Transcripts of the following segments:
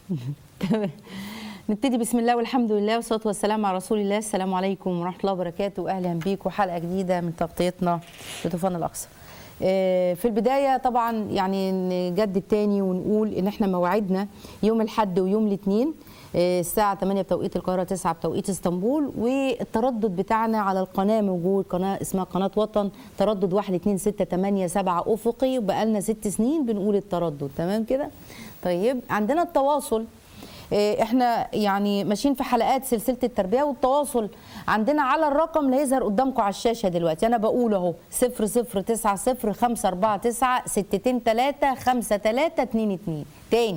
تمام نبتدي بسم الله والحمد لله والصلاه والسلام على رسول الله السلام عليكم ورحمه الله وبركاته اهلا بيكم حلقه جديده من تغطيتنا لطوفان الاقصى آه، في البدايه طبعا يعني نجدد تاني ونقول ان احنا موعدنا يوم الاحد ويوم الاثنين آه، الساعة 8 بتوقيت القاهرة 9 بتوقيت اسطنبول والتردد بتاعنا على القناة موجود قناة اسمها قناة وطن تردد 1 2 6 8 7 أفقي وبقالنا ست سنين بنقول التردد تمام كده؟ طيب عندنا التواصل آه، احنا يعني ماشيين في حلقات سلسله التربيه والتواصل عندنا على الرقم اللي هيظهر قدامكم على الشاشه دلوقتي انا بقول اهو 0090 549 623 5322 تاني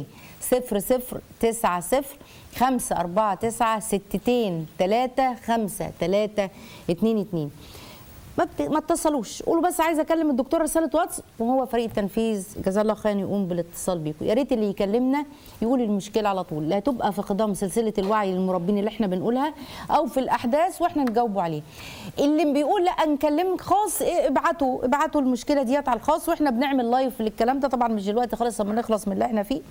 0090 549 623 5322 ما بت... ما اتصلوش قولوا بس عايزه اكلم الدكتور رساله واتس وهو فريق التنفيذ جزاه الله خيرا يقوم بالاتصال بيكم يا ريت اللي يكلمنا يقول المشكله على طول لا تبقى في خضم سلسله الوعي للمربين اللي احنا بنقولها او في الاحداث واحنا نجاوبوا عليه اللي بيقول لا نكلمك خاص إيه، ابعتوا ابعتوا المشكله ديت على الخاص واحنا بنعمل لايف للكلام ده طبعا مش دلوقتي خالص لما نخلص من اللي احنا فيه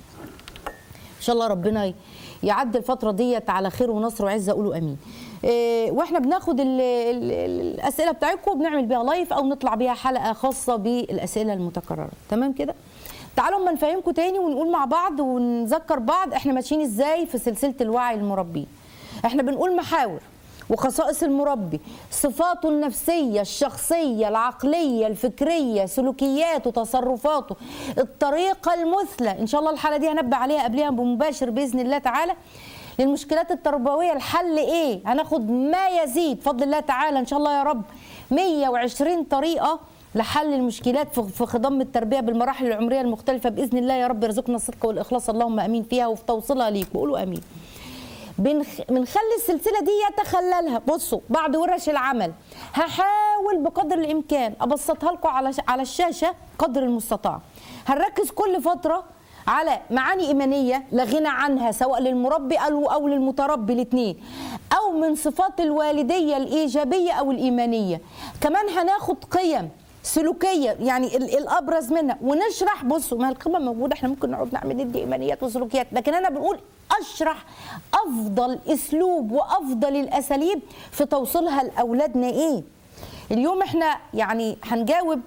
ان شاء الله ربنا يعدي الفتره ديت على خير ونصر وعزه قولوا امين إيه، واحنا بناخد ال ال الاسئله بتاعتكم وبنعمل بيها لايف او نطلع بيها حلقه خاصه بالاسئله المتكرره تمام كده تعالوا اما نفهمكم تاني ونقول مع بعض ونذكر بعض احنا ماشيين ازاي في سلسله الوعي المربين احنا بنقول محاور وخصائص المربي صفاته النفسية الشخصية العقلية الفكرية سلوكياته تصرفاته الطريقة المثلى إن شاء الله الحالة دي هنبه عليها قبلها بمباشر بإذن الله تعالى للمشكلات التربوية الحل إيه هناخد ما يزيد فضل الله تعالى إن شاء الله يا رب 120 طريقة لحل المشكلات في في خضم التربيه بالمراحل العمريه المختلفه باذن الله يا رب يرزقنا الصدق والاخلاص اللهم امين فيها وفي توصيلها ليكم قولوا امين بنخ... بنخلي السلسله دي يتخللها بصوا بعد ورش العمل هحاول بقدر الامكان ابسطها لكم على ش... على الشاشه قدر المستطاع هنركز كل فتره على معاني ايمانيه لا غنى عنها سواء للمربي او او للمتربي الاثنين او من صفات الوالديه الايجابيه او الايمانيه كمان هناخد قيم سلوكيه يعني ال- الابرز منها ونشرح بصوا ما القيمه موجوده احنا ممكن نقعد نعمل ندي ايمانيات وسلوكيات لكن انا بنقول اشرح افضل اسلوب وافضل الاساليب في توصيلها لاولادنا ايه اليوم احنا يعني هنجاوب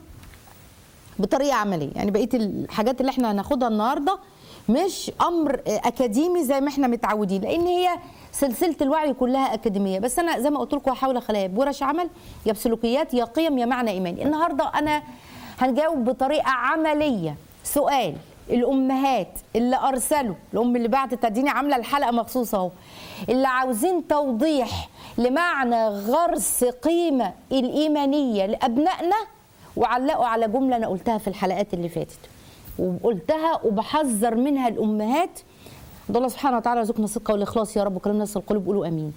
بطريقه عمليه يعني بقيه الحاجات اللي احنا هناخدها النهارده مش امر اكاديمي زي ما احنا متعودين لان هي سلسله الوعي كلها اكاديميه بس انا زي ما قلت لكم هحاول اخليها بورش عمل يا بسلوكيات يا قيم يا معنى ايماني النهارده انا هنجاوب بطريقه عمليه سؤال الامهات اللي ارسلوا الام اللي بعتت تديني عامله الحلقه مخصوص اهو اللي عاوزين توضيح لمعنى غرس قيمه الايمانيه لابنائنا وعلقوا على جمله انا قلتها في الحلقات اللي فاتت وقلتها وبحذر منها الامهات ده الله سبحانه وتعالى يرزقنا الصدق والاخلاص يا رب وكلام الناس القلوب قولوا امين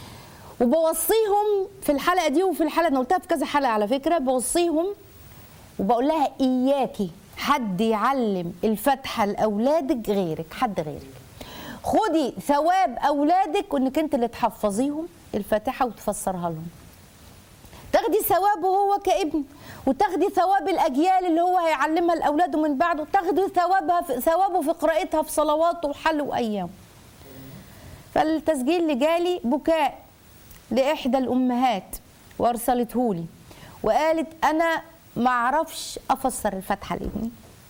وبوصيهم في الحلقه دي وفي الحلقه انا قلتها في كذا حلقه على فكره بوصيهم وبقول لها اياكي حد يعلم الفاتحه لاولادك غيرك حد غيرك خدي ثواب اولادك وانك انت اللي تحفظيهم الفاتحه وتفسرها لهم تاخدي ثوابه هو كابن وتاخدي ثواب الاجيال اللي هو هيعلمها لاولاده من بعده تاخدي ثوابها في ثوابه في قراءتها في صلواته وحل وايام فالتسجيل اللي جالي بكاء لاحدى الامهات وارسلته لي وقالت انا ما اعرفش افسر الفاتحه لابني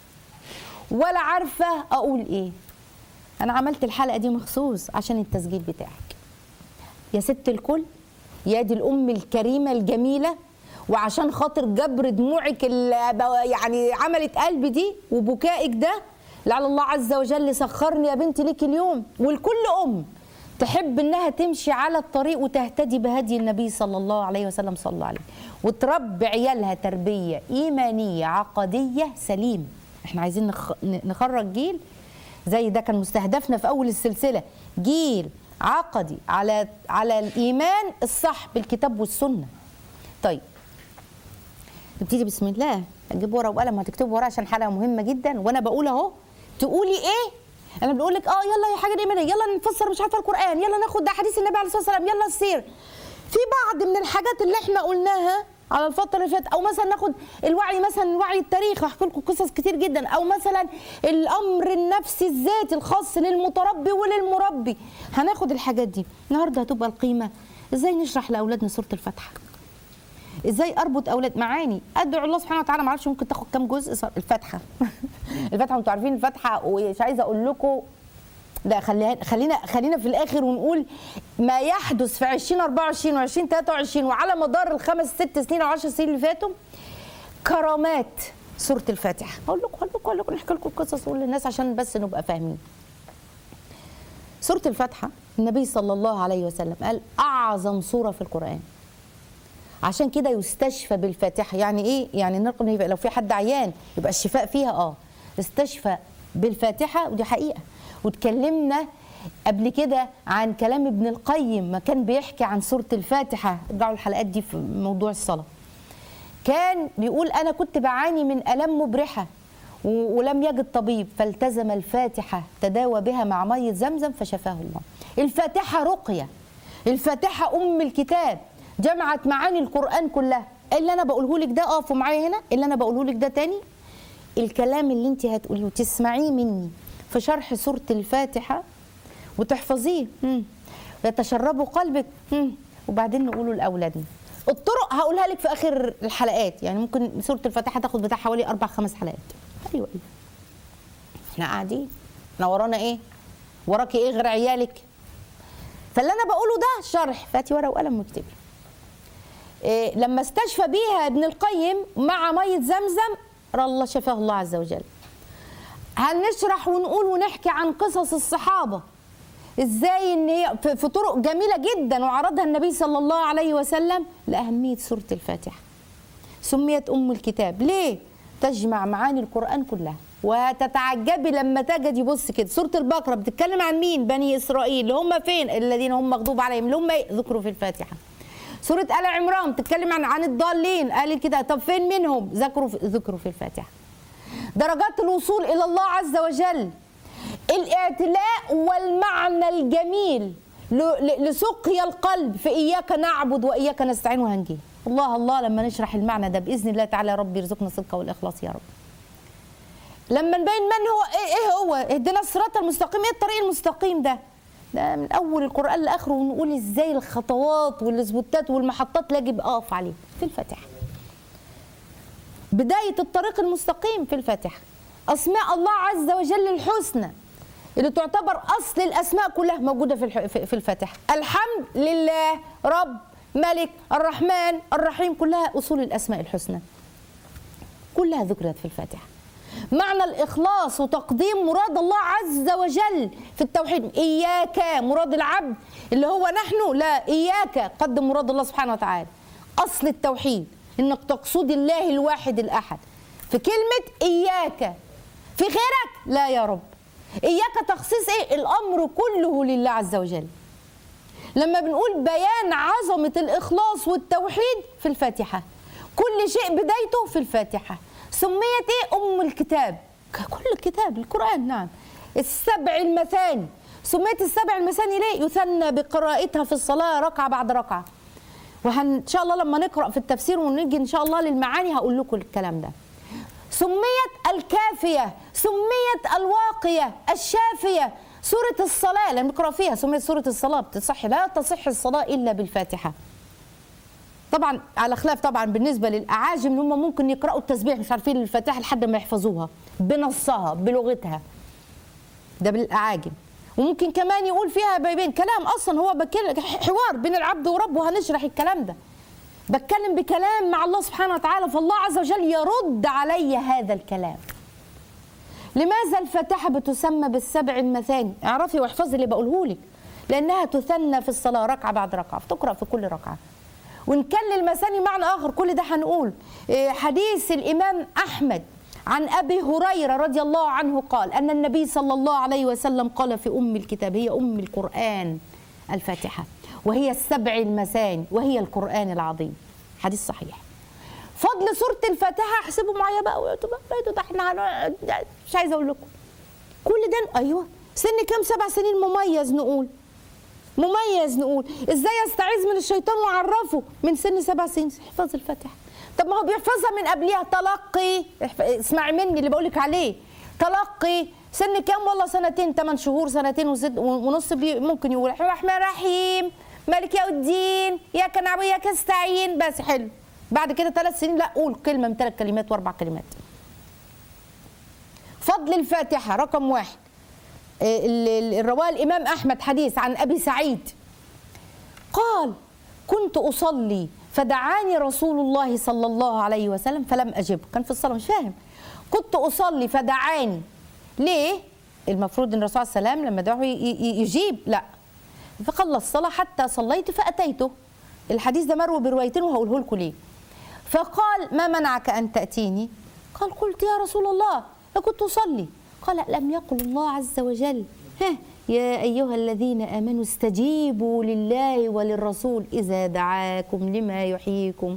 ولا عارفه اقول ايه انا عملت الحلقه دي مخصوص عشان التسجيل بتاعك يا ست الكل يا دي الام الكريمه الجميله وعشان خاطر جبر دموعك اللي يعني عملت قلبي دي وبكائك ده لعل الله عز وجل سخرني يا بنتي ليك اليوم ولكل ام تحب انها تمشي على الطريق وتهتدي بهدي النبي صلى الله عليه وسلم صلى الله عليه وتربي عيالها تربيه ايمانيه عقديه سليمه احنا عايزين نخ... نخرج جيل زي ده كان مستهدفنا في اول السلسله جيل عقدي على على الايمان الصح بالكتاب والسنه طيب نبتدي بسم الله هتجيب ورقه وقلم هتكتبوا وراها عشان حلقه مهمه جدا وانا بقول اهو تقولي ايه انا بنقول لك اه يلا يا حاجه ايمانيه يلا نفسر مش عارفه القران يلا ناخد احاديث النبي عليه الصلاه والسلام يلا السير في بعض من الحاجات اللي احنا قلناها على الفتره اللي فاتت او مثلا ناخد الوعي مثلا الوعي التاريخي احكي لكم قصص كتير جدا او مثلا الامر النفسي الذاتي الخاص للمتربي وللمربي هناخد الحاجات دي النهارده هتبقى القيمه ازاي نشرح لاولادنا سوره الفاتحه ازاي اربط اولاد معاني ادعو الله سبحانه وتعالى ما اعرفش ممكن تاخد كام جزء صار- الفاتحه الفاتحه انتوا عارفين الفاتحه ومش عايزه اقول لكم لا خلينا خلينا خلينا في الاخر ونقول ما يحدث في 2024 و20 23 وعلى مدار الخمس ست سنين او 10 سنين اللي فاتوا كرامات سوره الفاتحه اقول لكم اقول لكم اقول لكم نحكي لكم قصص ونقول للناس عشان بس نبقى فاهمين سوره الفاتحه النبي صلى الله عليه وسلم قال اعظم سوره في القران عشان كده يستشفى بالفاتحه يعني ايه يعني نرقم يبقى لو في حد عيان يبقى الشفاء فيها اه استشفى بالفاتحه ودي حقيقه واتكلمنا قبل كده عن كلام ابن القيم ما كان بيحكي عن سوره الفاتحه ارجعوا الحلقات دي في موضوع الصلاه كان بيقول انا كنت بعاني من الام مبرحه و- ولم يجد طبيب فالتزم الفاتحه تداوى بها مع ميه زمزم فشفاه الله الفاتحه رقيه الفاتحه ام الكتاب جمعت معاني القران كلها اللي انا بقوله لك ده اقفوا معايا هنا اللي انا بقوله لك ده تاني الكلام اللي انت هتقوليه وتسمعيه مني في شرح سوره الفاتحه وتحفظيه مم. ويتشربوا قلبك مم. وبعدين نقوله لاولادنا الطرق هقولها لك في اخر الحلقات يعني ممكن سوره الفاتحه تاخد بتاع حوالي اربع خمس حلقات ايوه ايوه احنا قاعدين احنا ورانا ايه وراكي ايه غير عيالك فاللي انا بقوله ده شرح فاتي ورقه وقلم واكتبي إيه لما استشفى بيها ابن القيم مع ميه زمزم الله شفاه الله عز وجل هنشرح ونقول ونحكي عن قصص الصحابه ازاي ان هي في في طرق جميله جدا وعرضها النبي صلى الله عليه وسلم لاهميه سوره الفاتحه سميت ام الكتاب ليه تجمع معاني القران كلها وتتعجبي لما تجدي بص كده سوره البقره بتتكلم عن مين بني اسرائيل اللي هم فين الذين هم مغضوب عليهم اللي هم إيه؟ ذكروا في الفاتحه سوره ال عمران بتتكلم عن عن الضالين قال كده طب فين منهم ذكروا في ذكروا في الفاتحه درجات الوصول الى الله عز وجل الاعتلاء والمعنى الجميل ل- ل- لسقيا القلب في اياك نعبد واياك نستعين وهنجي الله الله لما نشرح المعنى ده باذن الله تعالى يا رب يرزقنا الصدق والاخلاص يا رب لما نبين من هو ايه, إيه هو اهدنا الصراط المستقيم ايه الطريق المستقيم ده ده من اول القران لاخره ونقول ازاي الخطوات والسبوتات والمحطات اللي يجب اقف عليها في الفاتحه بداية الطريق المستقيم في الفاتحة أسماء الله عز وجل الحسنى اللي تعتبر أصل الأسماء كلها موجودة في الح- في في الفاتحة الحمد لله رب ملك الرحمن الرحيم كلها أصول الأسماء الحسنى كلها ذكرت في الفاتحة معنى الإخلاص وتقديم مراد الله عز وجل في التوحيد إياك مراد العبد اللي هو نحن لا إياك قدم مراد الله سبحانه وتعالى أصل التوحيد إنك تقصد الله الواحد الأحد في كلمة إياك في غيرك لا يا رب إياك تخصيص إيه الأمر كله لله عز وجل لما بنقول بيان عظمة الإخلاص والتوحيد في الفاتحة كل شيء بدايته في الفاتحة سميت إيه أم الكتاب كل الكتاب القرآن نعم السبع المثاني سميت السبع المثاني ليه يثنى بقراءتها في الصلاة ركعة بعد ركعة وهن إن شاء الله لما نقرأ في التفسير ونيجي إن شاء الله للمعاني هقول لكم الكلام ده سميت الكافية سميت الواقية الشافية سورة الصلاة لما نقرأ فيها سميت سورة الصلاة بتصح لا تصح الصلاة إلا بالفاتحة طبعا على خلاف طبعا بالنسبة للأعاجم اللي هم ممكن يقرأوا التسبيح مش عارفين الفاتحة لحد ما يحفظوها بنصها بلغتها ده بالأعاجم وممكن كمان يقول فيها بين كلام أصلا هو بكل حوار بين العبد وربه هنشرح الكلام ده بتكلم بكلام مع الله سبحانه وتعالى فالله عز وجل يرد علي هذا الكلام لماذا الفاتحة بتسمى بالسبع المثاني اعرفي واحفظي اللي بقوله لك لأنها تثنى في الصلاة ركعة بعد ركعة فتقرأ في كل ركعة وإن كان للمثاني معنى آخر كل ده هنقول إيه، حديث الإمام أحمد عن أبي هريرة رضي الله عنه قال أن النبي صلى الله عليه وسلم قال في أم الكتاب هي أم القرآن الفاتحة وهي السبع المثاني وهي القرآن العظيم حديث صحيح فضل سورة الفاتحة احسبوا معايا بقى وانتوا بقى بقيتوا ده احنا هنقعد- مش عايزة أقول لكم كل ده أيوه سن كام سبع سنين مميز نقول مميز نقول ازاي استعيذ من الشيطان واعرفه من سن سبع سنين احفظ الفاتحه طب ما هو بيحفظها من قبلها تلقي احف- اسمعي مني اللي بقولك عليه تلقي سن كام والله سنتين 8 شهور سنتين وست ونص بي ممكن يقول الرحمن الرحيم مالك يا الدين يا كنعبد يا كستعين بس حلو بعد كده ثلاث سنين لا قول كلمه من ثلاث كلمات واربع كلمات فضل الفاتحه رقم واحد ال- ال- الرواه الامام احمد حديث عن ابي سعيد قال كنت اصلي فدعاني رسول الله صلى الله عليه وسلم فلم اجبه كان في الصلاه مش فاهم كنت اصلي فدعاني ليه المفروض ان الرسول صلى الله عليه وسلم لما دعوه ي- ي- يجيب لا فخلص الصلاه حتى صليت فاتيته الحديث ده مروي بروايتين وهقوله لكم ليه فقال ما منعك ان تاتيني قال قلت يا رسول الله كنت اصلي قال لم يقل الله عز وجل ها يا ايها الذين امنوا استجيبوا لله وللرسول اذا دعاكم لما يحييكم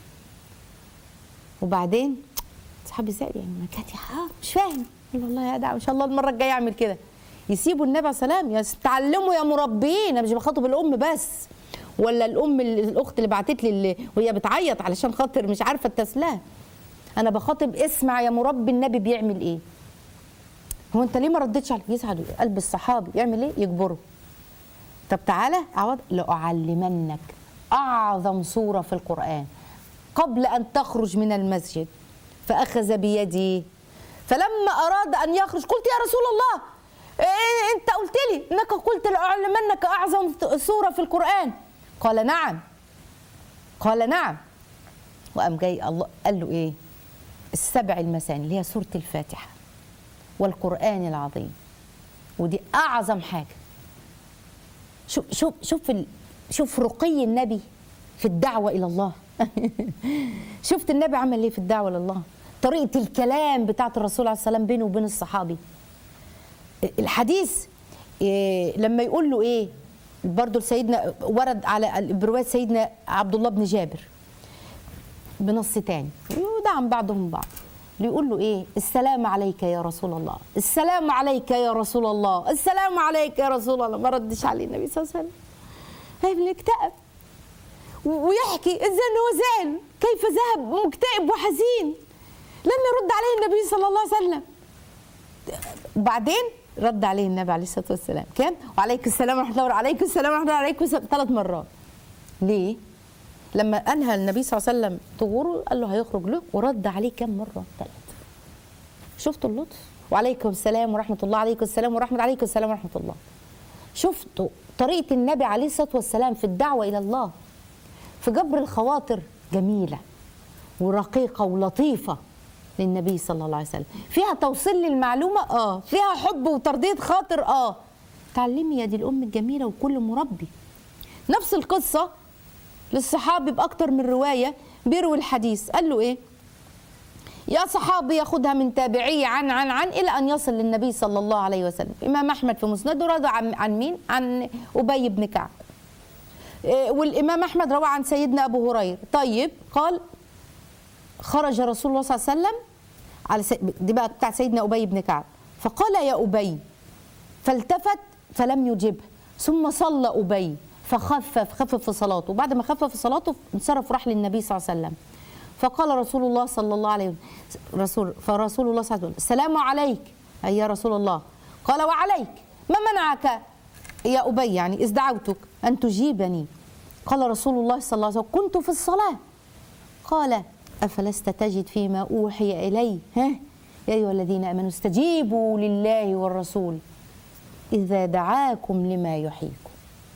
وبعدين صحابي سأل يعني ما كانت اه مش فاهم قال والله يا دعم ان شاء الله المره الجايه اعمل كده يسيبوا النبي عليه السلام يا تعلموا يا مربين انا مش بخاطب الام بس ولا الام ال- الاخت اللي بعتت لي اللي وهي بتعيط علشان خاطر مش عارفه التسلاه انا بخاطب اسمع يا مربي النبي بيعمل ايه هو انت ليه ما ردتش على يسعد قلب الصحابي يعمل ايه يجبره طب تعالى عوض لأعلمنك أعظم سورة في القرآن قبل أن تخرج من المسجد فأخذ بيدي فلما أراد أن يخرج قلت يا رسول الله إيه أنت قلت لي إنك قلت لأعلمنك أعظم سورة في القرآن قال نعم قال نعم وقام جاي الله قال له إيه السبع المثاني اللي هي سورة الفاتحة والقرآن العظيم ودي أعظم حاجة شوف شوف شوف ال... شوف رقي النبي في الدعوة إلى الله شفت النبي عمل إيه في الدعوة إلى الله طريقة الكلام بتاعت الرسول عليه السلام بينه وبين الصحابي الحديث إيه لما يقول له إيه برضه سيدنا ورد على برواية سيدنا عبد الله بن جابر بنص تاني ودعم بعضهم بعض يقول له ايه السلام عليك يا رسول الله السلام عليك يا رسول الله السلام عليك يا رسول الله ما ردش عليه النبي صلى الله عليه وسلم هي بنكتئب ويحكي ازاي ان هو زعل كيف ذهب مكتئب وحزين لم يرد عليه النبي صلى الله عليه وسلم وبعدين رد عليه النبي عليه الصلاه والسلام كام وعليك السلام ورحمه الله وعليكم السلام ورحمه الله وعليكم السلام ثلاث مرات ليه لما انهى النبي صلى الله عليه وسلم طهوره قال له هيخرج له ورد عليه كم مره ثلاث شفتوا اللطف وعليكم السلام ورحمه الله عليكم السلام ورحمه عليكم السلام ورحمه الله شفتوا طريقه النبي عليه الصلاه والسلام في الدعوه الى الله في جبر الخواطر جميله ورقيقه ولطيفه للنبي صلى الله عليه وسلم فيها توصيل للمعلومه اه فيها حب وترضيه خاطر اه تعلمي يا دي الام الجميله وكل مربي نفس القصه للصحابي باكتر من روايه بيروي الحديث قال له ايه يا صحابي ياخدها من تابعي عن عن عن الى ان يصل للنبي صلى الله عليه وسلم امام احمد في مسنده روى عن عن مين عن ابي بن كعب إيه، والامام احمد روى عن سيدنا ابو هريره طيب قال خرج رسول الله صلى الله عليه وسلم على سي... دي بقى بتاع سيدنا ابي بن كعب فقال يا ابي فالتفت فلم يجبه ثم صلى ابي فخفف خفف في صلاته بعد ما خفف في صلاته انصرف راح للنبي صلى الله عليه وسلم فقال رسول الله صلى الله عليه وسلم رسول فرسول الله صلى الله عليه وسلم السلام عليك أي يا رسول الله قال وعليك ما منعك يا أبي يعني إذ دعوتك أن تجيبني قال رسول الله صلى الله عليه وسلم كنت في الصلاة قال أفلست تجد فيما أوحي إلي ها يا أيها الذين آمنوا استجيبوا لله والرسول إذا دعاكم لما يحييكم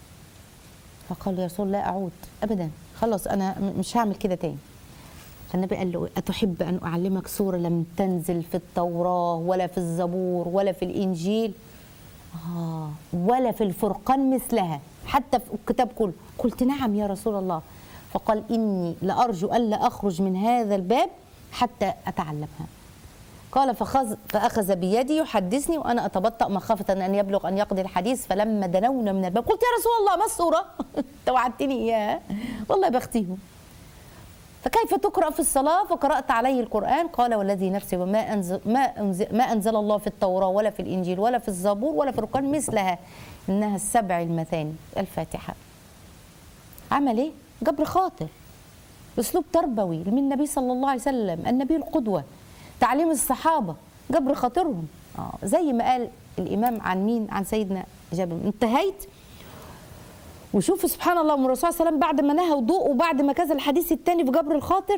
فقال يا رسول الله أعود أبدا خلاص أنا م- مش هعمل كده تاني فالنبي قال له أتحب أن أعلمك سورة لم تنزل في التوراة ولا في الزبور ولا في الإنجيل آه ولا في الفرقان مثلها حتى في الكتاب كله قلت نعم يا رسول الله فقال إني لأرجو ألا أخرج من هذا الباب حتى أتعلمها قال فخذ فأخذ بيدي يحدثني وأنا أتبطأ مخافة أن يبلغ أن يقضي الحديث فلما دنونا من الباب قلت يا رسول الله ما الصورة أنت وعدتني إياها والله بختيهم فكيف تقرأ في الصلاة فقرأت عليه القرآن قال والذي نفسي وما أنزل ما أنزل, ما أنزل الله في التوراة ولا في الإنجيل ولا في الزبور ولا في القرآن مثلها إنها السبع المثاني الفاتحة عمل إيه؟ جبر خاطر اسلوب تربوي من النبي صلى الله عليه وسلم النبي القدوه تعليم الصحابه جبر خاطرهم اه زي ما قال الامام عن مين عن سيدنا جابر انتهيت وشوف سبحان الله من الرسول صلى الله عليه وسلم بعد ما نهى وضوء وبعد ما كذا الحديث الثاني في جبر الخاطر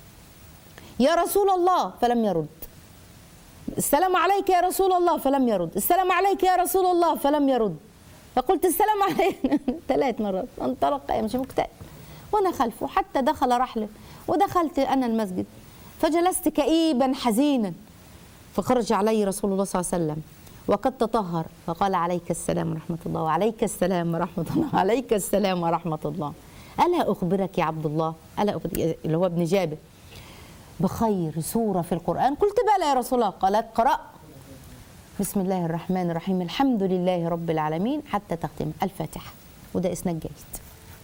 يا رسول الله فلم يرد السلام عليك يا رسول الله فلم يرد السلام عليك يا رسول الله فلم يرد فقلت السلام عليك ثلاث مرات انطلق يمشي مكتئب وانا خلفه حتى دخل رحله ودخلت انا المسجد فجلست كئيبا حزينا فخرج علي رسول الله صلى الله عليه وسلم وقد تطهر فقال عليك السلام ورحمة الله وعليك السلام ورحمة الله وعليك السلام ورحمة الله ألا أخبرك يا عبد الله ألا أخبرك اللي هو ابن جابر بخير سورة في القرآن قلت بلى يا رسول الله قال اقرأ بسم الله الرحمن الرحيم الحمد لله رب العالمين حتى تختم الفاتحة وده إسناد جيد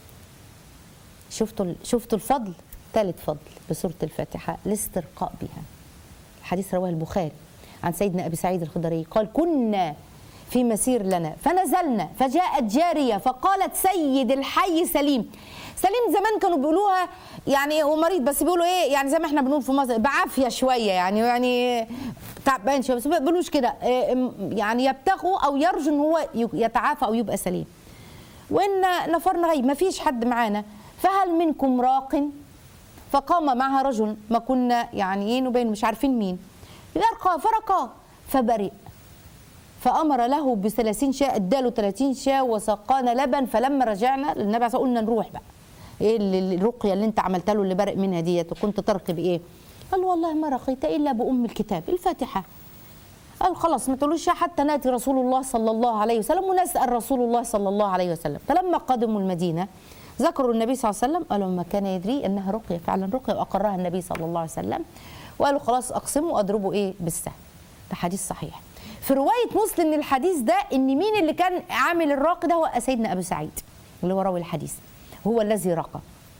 شفتوا شفتوا الفضل ثالث فضل بسورة الفاتحة الاسترقاء بها الحديث رواه البخاري عن سيدنا ابي سعيد الخدري قال كنا في مسير لنا فنزلنا فجاءت جاريه فقالت سيد الحي سليم سليم زمان كانوا بيقولوها يعني هو مريض بس بيقولوا ايه يعني زي ما احنا بنقول في مصر بعافيه شويه يعني يعني تعبان شويه بس ما بيقولوش كده يعني يبتغوا او يرجو ان هو يتعافى او يبقى سليم وان نفرنا غيب ما فيش حد معانا فهل منكم راق فقام معها رجل ما كنا يعني ايه نبين مش عارفين مين يرقى فرقى فبرئ فامر له بثلاثين شاة اداله 30 شاة وسقانا لبن فلما رجعنا للنبي عليه قلنا نروح بقى ايه الرقيه اللي انت عملتها له اللي برئ منها ديت وكنت ترقي بايه؟ قال والله ما رقيت الا بام الكتاب الفاتحه قال خلاص ما تقولوش حتى ناتي رسول الله صلى الله عليه وسلم ونسال رسول الله صلى الله عليه وسلم فلما قدموا المدينه ذكروا النبي صلى الله عليه وسلم قالوا ما كان يدري انها رقيه فعلا رقيه واقرها النبي صلى الله عليه وسلم وقالوا خلاص اقسموا واضربوا ايه بالسهم ده حديث صحيح في روايه مسلم الحديث ده ان مين اللي كان عامل الراقي ده هو سيدنا ابو سعيد اللي هو راوي الحديث هو الذي رقى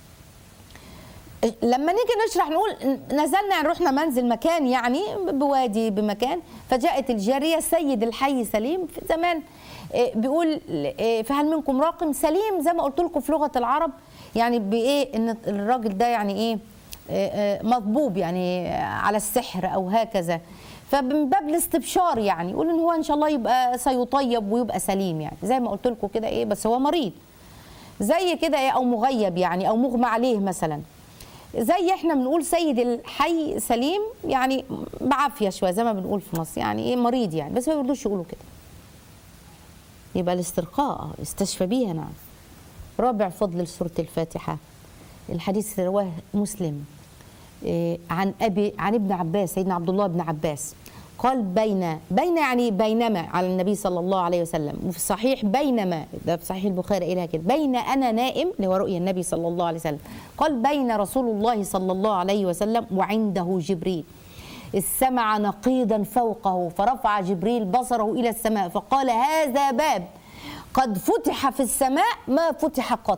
لما نيجي نشرح نقول نزلنا يعني رحنا منزل مكان يعني بوادي بمكان فجاءت الجاريه سيد الحي سليم في زمان بيقول فهل منكم راقم سليم زي ما قلت لكم في لغه العرب يعني بايه ان الراجل ده يعني ايه مضبوب يعني على السحر او هكذا فمن باب الاستبشار يعني يقول ان هو ان شاء الله يبقى سيطيب ويبقى سليم يعني زي ما قلت لكم كده ايه بس هو مريض زي كده ايه او مغيب يعني او مغمى عليه مثلا زي احنا بنقول سيد الحي سليم يعني بعافيه شويه زي ما بنقول في مصر يعني ايه مريض يعني بس ما بيرضوش يقولوا كده يبقى الاسترقاء استشفى بيها نعم رابع فضل سوره الفاتحه الحديث رواه مسلم عن ابي عن ابن عباس سيدنا عبد الله بن عباس قال بين بين يعني بينما على النبي صلى الله عليه وسلم وفي الصحيح بينما ده في صحيح البخاري قايلها كده بين انا نائم اللي هو رؤيا النبي صلى الله عليه وسلم قال بين رسول الله صلى الله عليه وسلم وعنده جبريل استمع نقيضا فوقه فرفع جبريل بصره الى السماء فقال هذا باب قد فتح في السماء ما فتح قط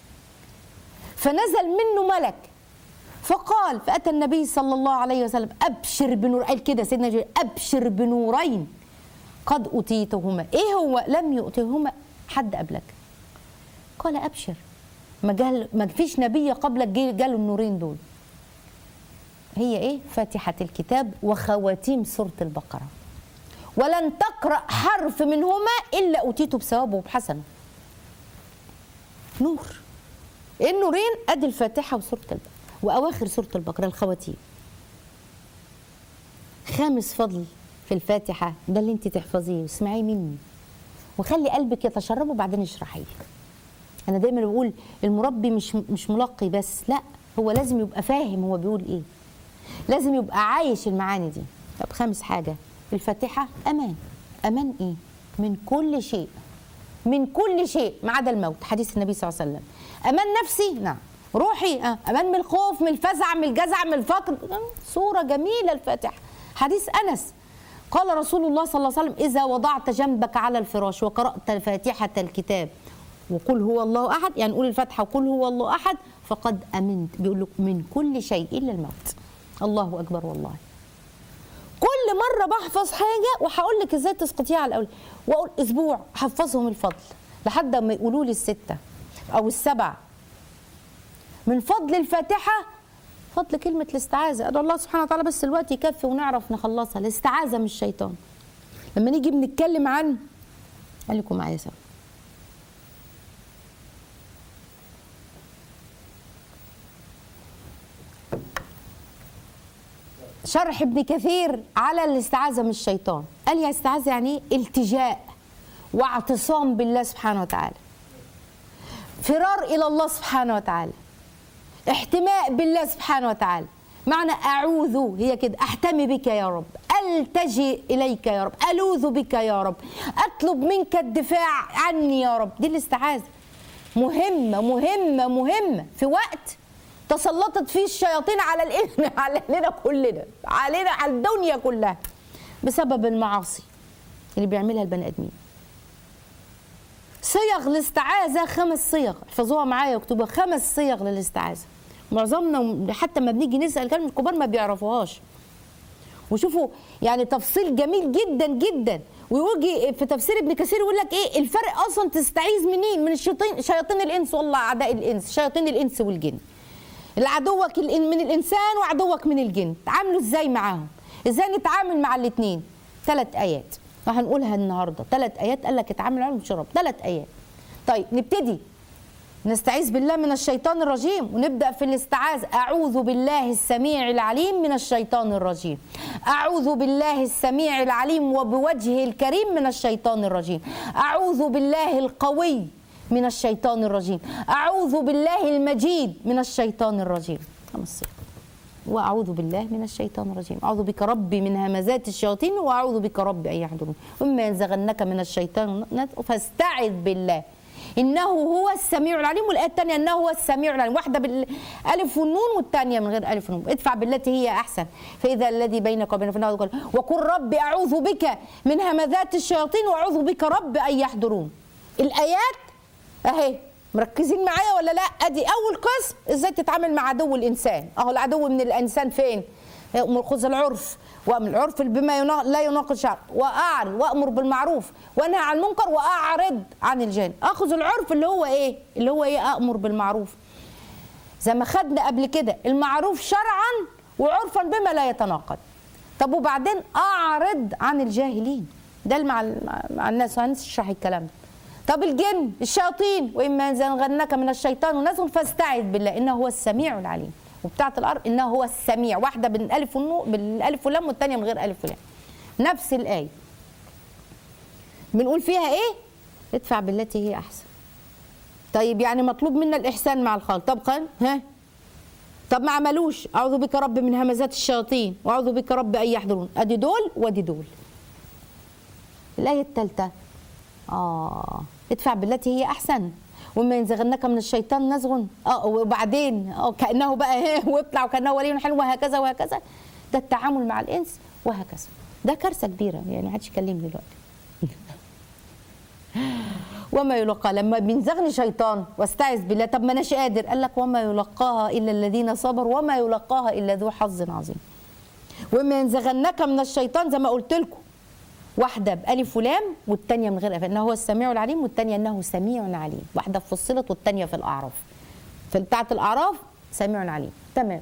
فنزل منه ملك فقال فأتى النبي صلى الله عليه وسلم أبشر بنور قال كده سيدنا جبريل أبشر بنورين قد أتيتهما إيه هو لم يؤتهما حد قبلك قال أبشر ما جال ما فيش نبي قبلك جاله النورين دول هي إيه فاتحة الكتاب وخواتيم سورة البقرة ولن تقرأ حرف منهما إلا أوتيته بثوابه وبحسنه نور النورين ادي الفاتحه وسوره البقره واواخر سوره البقره الخواتيم خامس فضل في الفاتحه ده اللي انت تحفظيه واسمعيه مني وخلي قلبك يتشرب وبعدين اشرحيه انا دايما بقول المربي مش مش ملقي بس لا هو لازم يبقى فاهم هو بيقول ايه لازم يبقى عايش المعاني دي طب خامس حاجه الفاتحه امان امان ايه من كل شيء من كل شيء ما عدا الموت حديث النبي صلى الله عليه وسلم امان نفسي نعم روحي آه. امان من الخوف من الفزع من الجزع من الفقر صوره جميله الفاتحه حديث انس قال رسول الله صلى الله عليه وسلم اذا وضعت جنبك على الفراش وقرات فاتحه الكتاب وقل هو الله احد يعني قول الفاتحه وقل هو الله احد فقد امنت بيقول لك من كل شيء الا الموت الله اكبر والله كل مره بحفظ حاجه وهقول لك ازاي تسقطيها على الاول واقول اسبوع حفظهم الفضل لحد ما يقولوا لي السته او السبع من فضل الفاتحه فضل كلمه الاستعاذه ادعو الله سبحانه وتعالى بس الوقت يكفي ونعرف نخلصها الاستعاذه من الشيطان لما نيجي بنتكلم عن خليكم معايا سوا شرح ابن كثير على الاستعاذه من الشيطان قال يا استعاذه يعني ايه التجاء واعتصام بالله سبحانه وتعالى فرار الى الله سبحانه وتعالى احتماء بالله سبحانه وتعالى معنى اعوذ هي كده احتمي بك يا رب التجئ اليك يا رب الوذ بك يا رب اطلب منك الدفاع عني يا رب دي الاستعاذه مهمه مهمه مهمه في وقت تسلطت فيه الشياطين على الإن علينا كلنا علينا على الدنيا كلها بسبب المعاصي اللي بيعملها البني ادمين صيغ الاستعاذه خمس صيغ احفظوها معايا واكتبوها خمس صيغ للاستعاذه معظمنا حتى ما بنيجي نسال كلمه الكبار ما بيعرفوهاش وشوفوا يعني تفصيل جميل جدا جدا ويجي في تفسير ابن كثير يقول لك ايه الفرق اصلا تستعيذ منين من الشياطين شياطين الانس والله اعداء الانس شياطين الانس والجن العدوك من الانسان وعدوك من الجن تعاملوا ازاي معاهم ازاي نتعامل مع الاثنين ثلاث ايات وهنقولها النهارده ثلاث ايات قال لك اتعامل معاهم بشرب ثلاث ايات طيب نبتدي نستعيذ بالله من الشيطان الرجيم ونبدا في الاستعاذ اعوذ بالله السميع العليم من الشيطان الرجيم اعوذ بالله السميع العليم وبوجهه الكريم من الشيطان الرجيم اعوذ بالله القوي من الشيطان الرجيم أعوذ بالله المجيد من الشيطان الرجيم خمس صيغ وأعوذ بالله من الشيطان الرجيم أعوذ بك ربي من همزات الشياطين وأعوذ بك ربي أن يحضرون وإما ينزغنك من الشيطان فاستعذ بالله إنه هو السميع العليم والآية الثانية إنه هو السميع العليم واحدة بالألف والنون والثانية من غير ألف ونون ادفع بالتي هي أحسن فإذا الذي بينك وبين فناه وقل ربي أعوذ بك من همزات الشياطين وأعوذ بك رب أن يحضرون الآيات اهي مركزين معايا ولا لا ادي اول قسم ازاي تتعامل مع عدو الانسان اهو العدو من الانسان فين خذ العرف وامر العرف بما لا يناقض شرع واعرض وامر بالمعروف وانهى عن المنكر واعرض عن الجهل اخذ العرف اللي هو ايه اللي هو ايه امر بالمعروف زي ما خدنا قبل كده المعروف شرعا وعرفا بما لا يتناقض طب وبعدين اعرض عن الجاهلين ده مع مع الناس هنشرح الكلام ده طب الجن الشياطين واما ينزغنك من الشيطان ونزغ فاستعذ بالله انه هو السميع العليم وبتاعه الارض انه هو السميع واحده بالالف والنو بالالف واللام والثانيه من غير الف ولام نفس الايه بنقول فيها ايه ادفع بالتي هي احسن طيب يعني مطلوب منا الاحسان مع الخالق طب قال ها طب ما عملوش اعوذ بك رب من همزات الشياطين واعوذ بك رب ان يحضرون ادي دول وادي دول الايه الثالثه اه ادفع بالتي هي احسن وما ينزغنك من الشيطان نزغ اه وبعدين اه كانه بقى ايه واطلع وكانه ولي حلو وهكذا وهكذا ده التعامل مع الانس وهكذا ده كارثه كبيره يعني محدش يكلمني دلوقتي وما يلقى لما بينزغني شيطان واستعذ بالله طب ما اناش قادر قال لك وما يلقاها الا الذين صبروا وما يلقاها الا ذو حظ عظيم وما ينزغنك من الشيطان زي ما قلت لكم واحده بالف ولام والثانيه من غير الف انه هو السميع العليم والثانيه انه سميع عليم واحده فصلت والثانيه في الاعراف في بتاعه الاعراف سميع عليم تمام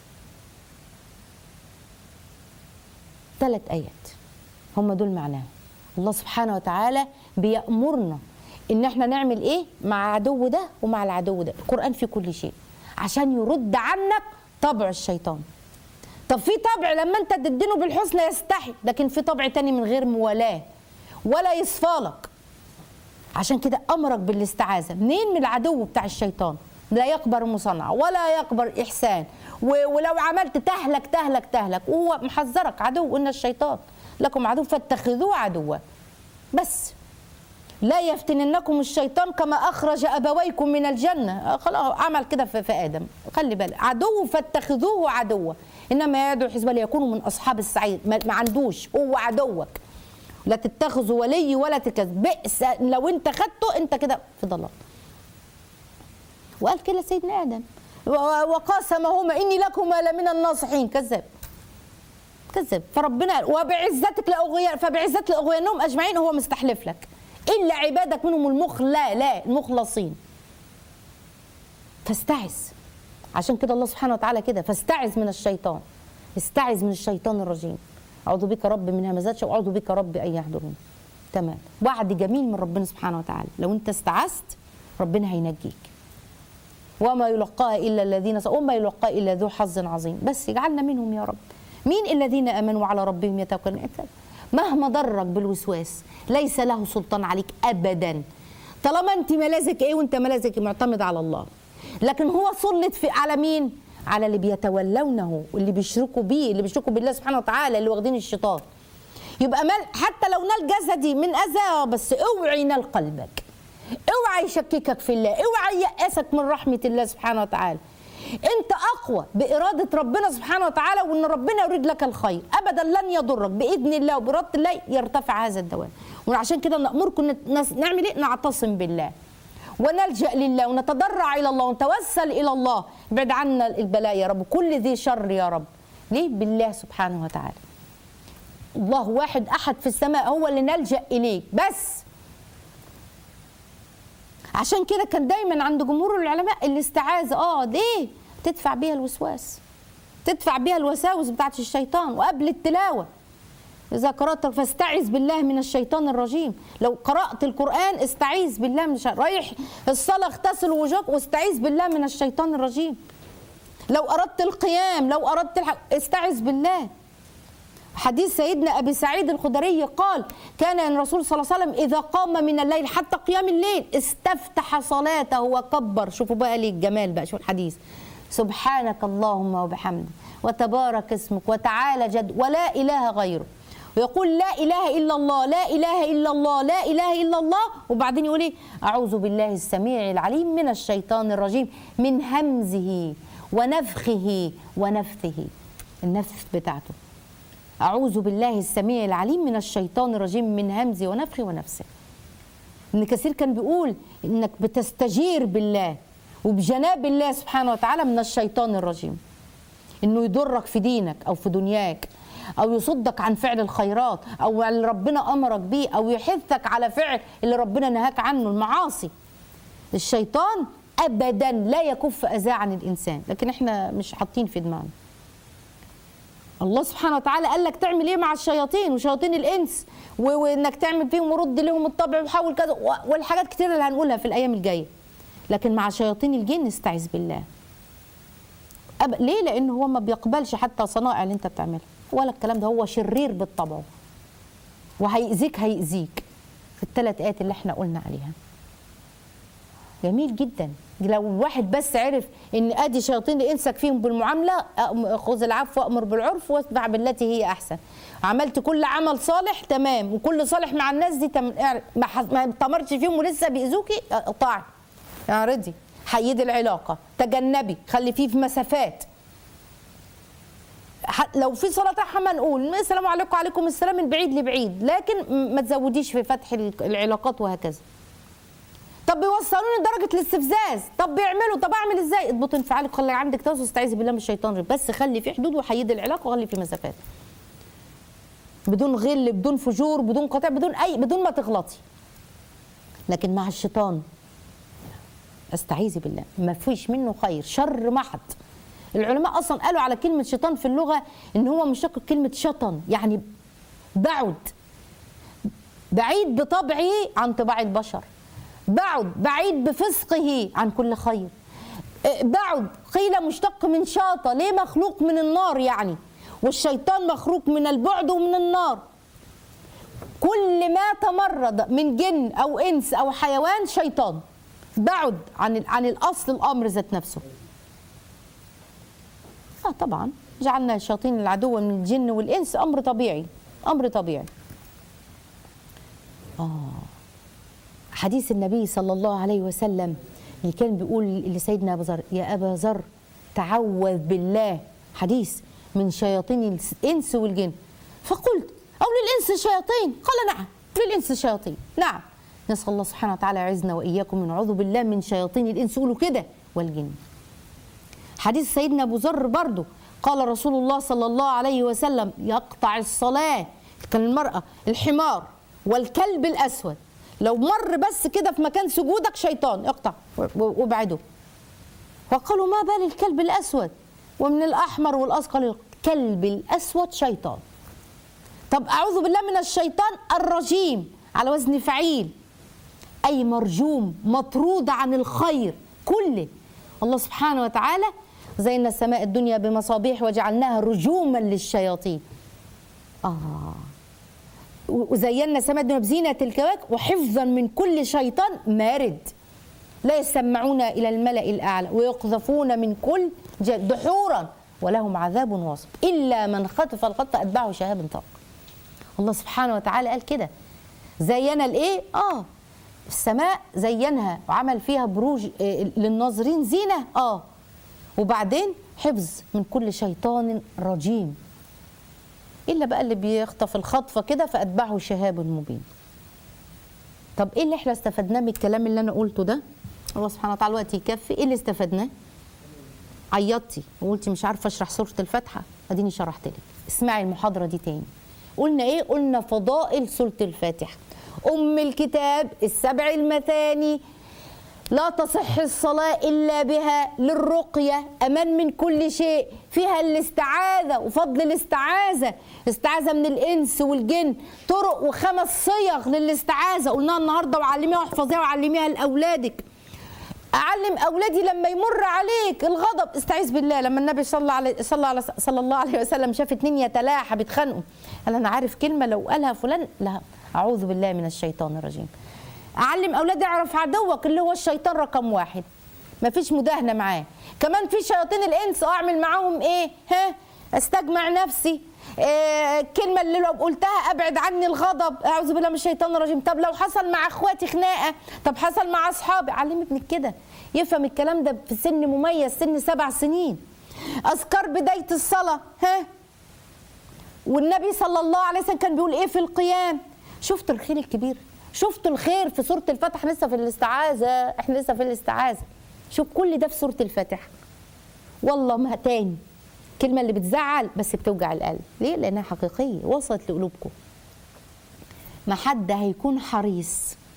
ثلاث ايات هم دول معناهم الله سبحانه وتعالى بيأمرنا ان احنا نعمل ايه مع العدو ده ومع العدو ده القرآن في كل شيء عشان يرد عنك طبع الشيطان طب في طبع لما انت تدينه بالحسنى يستحي لكن في طبع تاني من غير موالاه ولا يصفالك عشان كده امرك بالاستعاذه منين من العدو بتاع الشيطان لا يقبر مصنع ولا يقبر احسان ولو عملت تهلك تهلك تهلك وهو محذرك عدو ان الشيطان لكم عدو فاتخذوه عدوا بس لا يفتننكم الشيطان كما اخرج ابويكم من الجنه خلاص عمل كده في ادم خلي بالك عدو فاتخذوه عدوا انما يدعو حزبه ليكونوا من اصحاب السعير ما عندوش هو عدوك لا تتخذوا ولي ولا تكذب بئس لو انت خدته انت كده في ضلال وقال كده سيدنا ادم وقاسمهما اني لكما لمن الناصحين كذاب كذب فربنا قال وبعزتك لاغوياء فبعزتك لاغويانهم اجمعين هو مستحلف لك الا عبادك منهم المخ لا لا المخلصين فاستعذ عشان كده الله سبحانه وتعالى كده فاستعذ من الشيطان استعذ من الشيطان الرجيم اعوذ بك رب من همزات واعوذ بك رب ان يحضرون تمام وعد جميل من ربنا سبحانه وتعالى لو انت استعذت ربنا هينجيك وما يلقاها الا الذين ص... وما يلقاها الا ذو حظ عظيم بس اجعلنا منهم يا رب مين الذين امنوا على ربهم يتوكلون مهما ضرك بالوسواس ليس له سلطان عليك ابدا طالما انت ملاذك ايه وانت ملاذك معتمد على الله لكن هو سلط في على مين على اللي بيتولونه واللي بيشركوا بيه اللي بيشركوا بالله سبحانه وتعالى اللي واخدين الشيطان يبقى مال حتى لو نال جسدي من اذى بس اوعي ينال قلبك اوعى يشككك في الله اوعى ييأسك من رحمه الله سبحانه وتعالى انت اقوى باراده ربنا سبحانه وتعالى وان ربنا يريد لك الخير ابدا لن يضرك باذن الله وباراده الله يرتفع هذا الدوام وعشان كده نامركم نس- نعمل ايه نعتصم بالله ونلجا لله ونتضرع الى الله ونتوسل الى الله ابعد عنا البلاء يا رب كل ذي شر يا رب ليه بالله سبحانه وتعالى الله واحد احد في السماء هو اللي نلجا اليه بس عشان كده كان دايما عند جمهور العلماء الاستعاذه اه ليه تدفع بيها الوسواس تدفع بيها الوساوس بتاعت الشيطان وقبل التلاوه إذا قرأت فاستعذ بالله من الشيطان الرجيم لو قرأت القرآن استعيذ بالله من الشيطان رايح الصلاة اغتسل وجهك واستعيذ بالله من الشيطان الرجيم لو أردت القيام لو أردت الح... استعذ بالله حديث سيدنا أبي سعيد الخدري قال كان الرسول صلى الله عليه وسلم إذا قام من الليل حتى قيام الليل استفتح صلاته وكبر شوفوا بقى ليه الجمال بقى شوفوا الحديث سبحانك اللهم وبحمدك وتبارك اسمك وتعالى جد ولا إله غيره ويقول لا إله إلا الله لا إله إلا الله لا إله إلا الله وبعدين يقول إيه أعوذ بالله السميع العليم من الشيطان الرجيم من همزه ونفخه ونفثه النفث بتاعته أعوذ بالله السميع العليم من الشيطان الرجيم من همزه ونفخه ونفسه ابن كثير كان بيقول انك بتستجير بالله وبجناب الله سبحانه وتعالى من الشيطان الرجيم انه يضرك في دينك او في دنياك او يصدك عن فعل الخيرات او اللي ربنا امرك بيه او يحثك على فعل اللي ربنا نهاك عنه المعاصي الشيطان ابدا لا يكف اذاه عن الانسان لكن احنا مش حاطين في دماغنا الله سبحانه وتعالى قال لك تعمل ايه مع الشياطين وشياطين الانس و- وانك تعمل فيهم ورد لهم الطبع وحاول كذا و- والحاجات كتير اللي هنقولها في الايام الجايه لكن مع شياطين الجن استعذ بالله أب... ليه لان هو ما بيقبلش حتى صنائع اللي انت بتعملها ولا الكلام ده هو شرير بالطبع وهيأذيك هيأذيك في الثلاث ايات اللي احنا قلنا عليها جميل جدا لو الواحد بس عرف ان ادي شياطين انسك فيهم بالمعامله أم- خذ العفو وامر بالعرف واتبع بالتي هي احسن عملت كل عمل صالح تمام وكل صالح مع الناس دي تم... ما ح- ما طمرتش فيهم ولسه بيأذوكي اقطعي اعرضي حيدي العلاقه تجنبي خلي فيه في مسافات ح- لو في صلاه رحمه نقول السلام عليكم وعليكم السلام من بعيد لبعيد لكن م- ما تزوديش في فتح ال- العلاقات وهكذا طب بيوصلوني لدرجه الاستفزاز طب بيعملوا طب اعمل ازاي اضبط انفعالك خلي عندك توسل استعيذ بالله من الشيطان الرجيم. بس خلي في حدود وحيد العلاقه وخلي في مسافات بدون غل بدون فجور بدون قطع بدون اي بدون ما تغلطي لكن مع الشيطان استعيذي بالله ما فيش منه خير شر محض العلماء اصلا قالوا على كلمه شيطان في اللغه ان هو مشتق كلمه شطن يعني بعد بعيد بطبعه عن طباع البشر بعد بعيد بفسقه عن كل خير إيه، بعد قيل مشتق من شاطة ليه مخلوق من النار يعني والشيطان مخلوق من البعد ومن النار كل ما تمرد من جن او انس او حيوان شيطان بعد عن عن الاصل الامر ذات نفسه اه طبعا جعلنا الشياطين العدو من الجن والانس امر طبيعي امر طبيعي حديث النبي صلى الله عليه وسلم اللي كان بيقول لسيدنا ابو ذر يا ابا ذر تعوذ بالله حديث من شياطين الانس والجن فقلت او للانس شياطين قال نعم للانس شياطين نعم نسال الله سبحانه وتعالى يعزنا واياكم من نعوذ بالله من شياطين الانس قولوا كده والجن حديث سيدنا ابو ذر برضه قال رسول الله صلى الله عليه وسلم يقطع الصلاه كان المراه الحمار والكلب الاسود لو مر بس كده في مكان سجودك شيطان اقطع و- و- وابعده وقالوا ما بال الكلب الأسود ومن الأحمر والأصقر الكلب الأسود شيطان طب أعوذ بالله من الشيطان الرجيم على وزن فعيل أي مرجوم مطرود عن الخير كله الله سبحانه وتعالى زينا السماء الدنيا بمصابيح وجعلناها رجوما للشياطين آه وزينا السماء الدنيا بزينة الكواكب وحفظا من كل شيطان مارد لا يسمعون إلى الملأ الأعلى ويقذفون من كل جد دحورا ولهم عذاب واصب إلا من خطف الخط أتبعه شهاب طاق الله سبحانه وتعالى قال كده زينا الايه اه السماء زينها وعمل فيها بروج آه، للناظرين زينه اه وبعدين حفظ من كل شيطان رجيم الا بقى اللي بيخطف الخطفه كده فاتبعه شهاب مبين طب ايه اللي احنا استفدناه من الكلام اللي انا قلته ده الله سبحانه وتعالى الوقت يكفي ايه اللي استفدناه عيطتي وقلتي مش عارفه اشرح سوره الفاتحه اديني شرحت لك اسمعي المحاضره دي تاني قلنا ايه قلنا فضائل سوره الفاتحه ام الكتاب السبع المثاني لا تصح الصلاة إلا بها للرقية أمان من كل شيء فيها الاستعاذة وفضل الاستعاذة استعاذة من الإنس والجن طرق وخمس صيغ للاستعاذة قلناها النهاردة وعلميها واحفظيها وعلميها لأولادك اعلم اولادي لما يمر عليك الغضب استعيذ بالله لما النبي صلى الله عليه صلى على صلى الله عليه وسلم شاف اتنين يتلاحى بيتخانقوا قال انا عارف كلمه لو قالها فلان لا اعوذ بالله من الشيطان الرجيم اعلم اولادي اعرف عدوك اللي هو الشيطان رقم واحد مفيش مداهنه معاه كمان في شياطين الانس اعمل معاهم ايه ها استجمع نفسي إيه الكلمة اللي لو قلتها أبعد عني الغضب أعوذ بالله من الشيطان الرجيم طب لو حصل مع أخواتي خناقة طب حصل مع أصحابي علم ابنك كده يفهم الكلام ده في سن مميز سن سبع سنين أذكار بداية الصلاة ها والنبي صلى الله عليه وسلم كان بيقول إيه في القيام شفت الخير الكبير شفت الخير في سورة الفتح لسه في الاستعاذة احنا لسه في الاستعاذة شوف كل ده في سورة الفاتحة والله ما تاني الكلمة اللي بتزعل بس بتوجع القلب ليه؟ لأنها حقيقية وصلت لقلوبكم ما حد هيكون حريص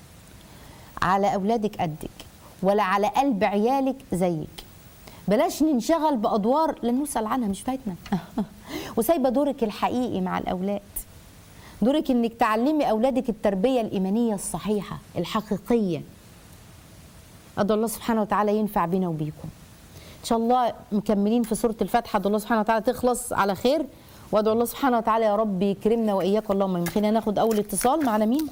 على أولادك قدك ولا على قلب عيالك زيك بلاش ننشغل بأدوار لن نسأل عنها مش فايتنا وسايبة دورك الحقيقي مع الأولاد دورك انك تعلمي اولادك التربيه الايمانيه الصحيحه الحقيقيه ادعو الله سبحانه وتعالى ينفع بينا وبيكم ان شاء الله مكملين في سوره الفاتحه ادعو الله سبحانه وتعالى تخلص على خير وادعو الله سبحانه وتعالى يا رب يكرمنا واياكم اللهم امين خلينا ناخد اول اتصال معنا مين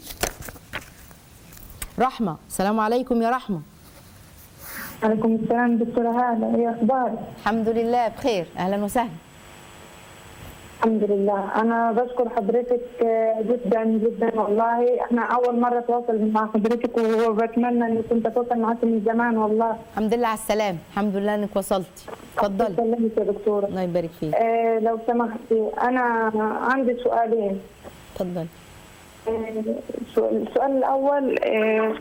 رحمه السلام عليكم يا رحمه عليكم السلام دكتورة هالة ايه اخبارك؟ الحمد لله بخير اهلا وسهلا الحمد لله انا بشكر حضرتك آه، جدا جدا والله احنا اول مرة اتواصل مع حضرتك وبتمنى اني كنت اتواصل معاك من زمان والله الحمد لله على السلامه الحمد لله انك وصلتي اتفضلي سلمت يا دكتورة الله يبارك فيك آه لو سمحتي انا عندي سؤالين اتفضلي آه، السؤال السؤال الاول آه،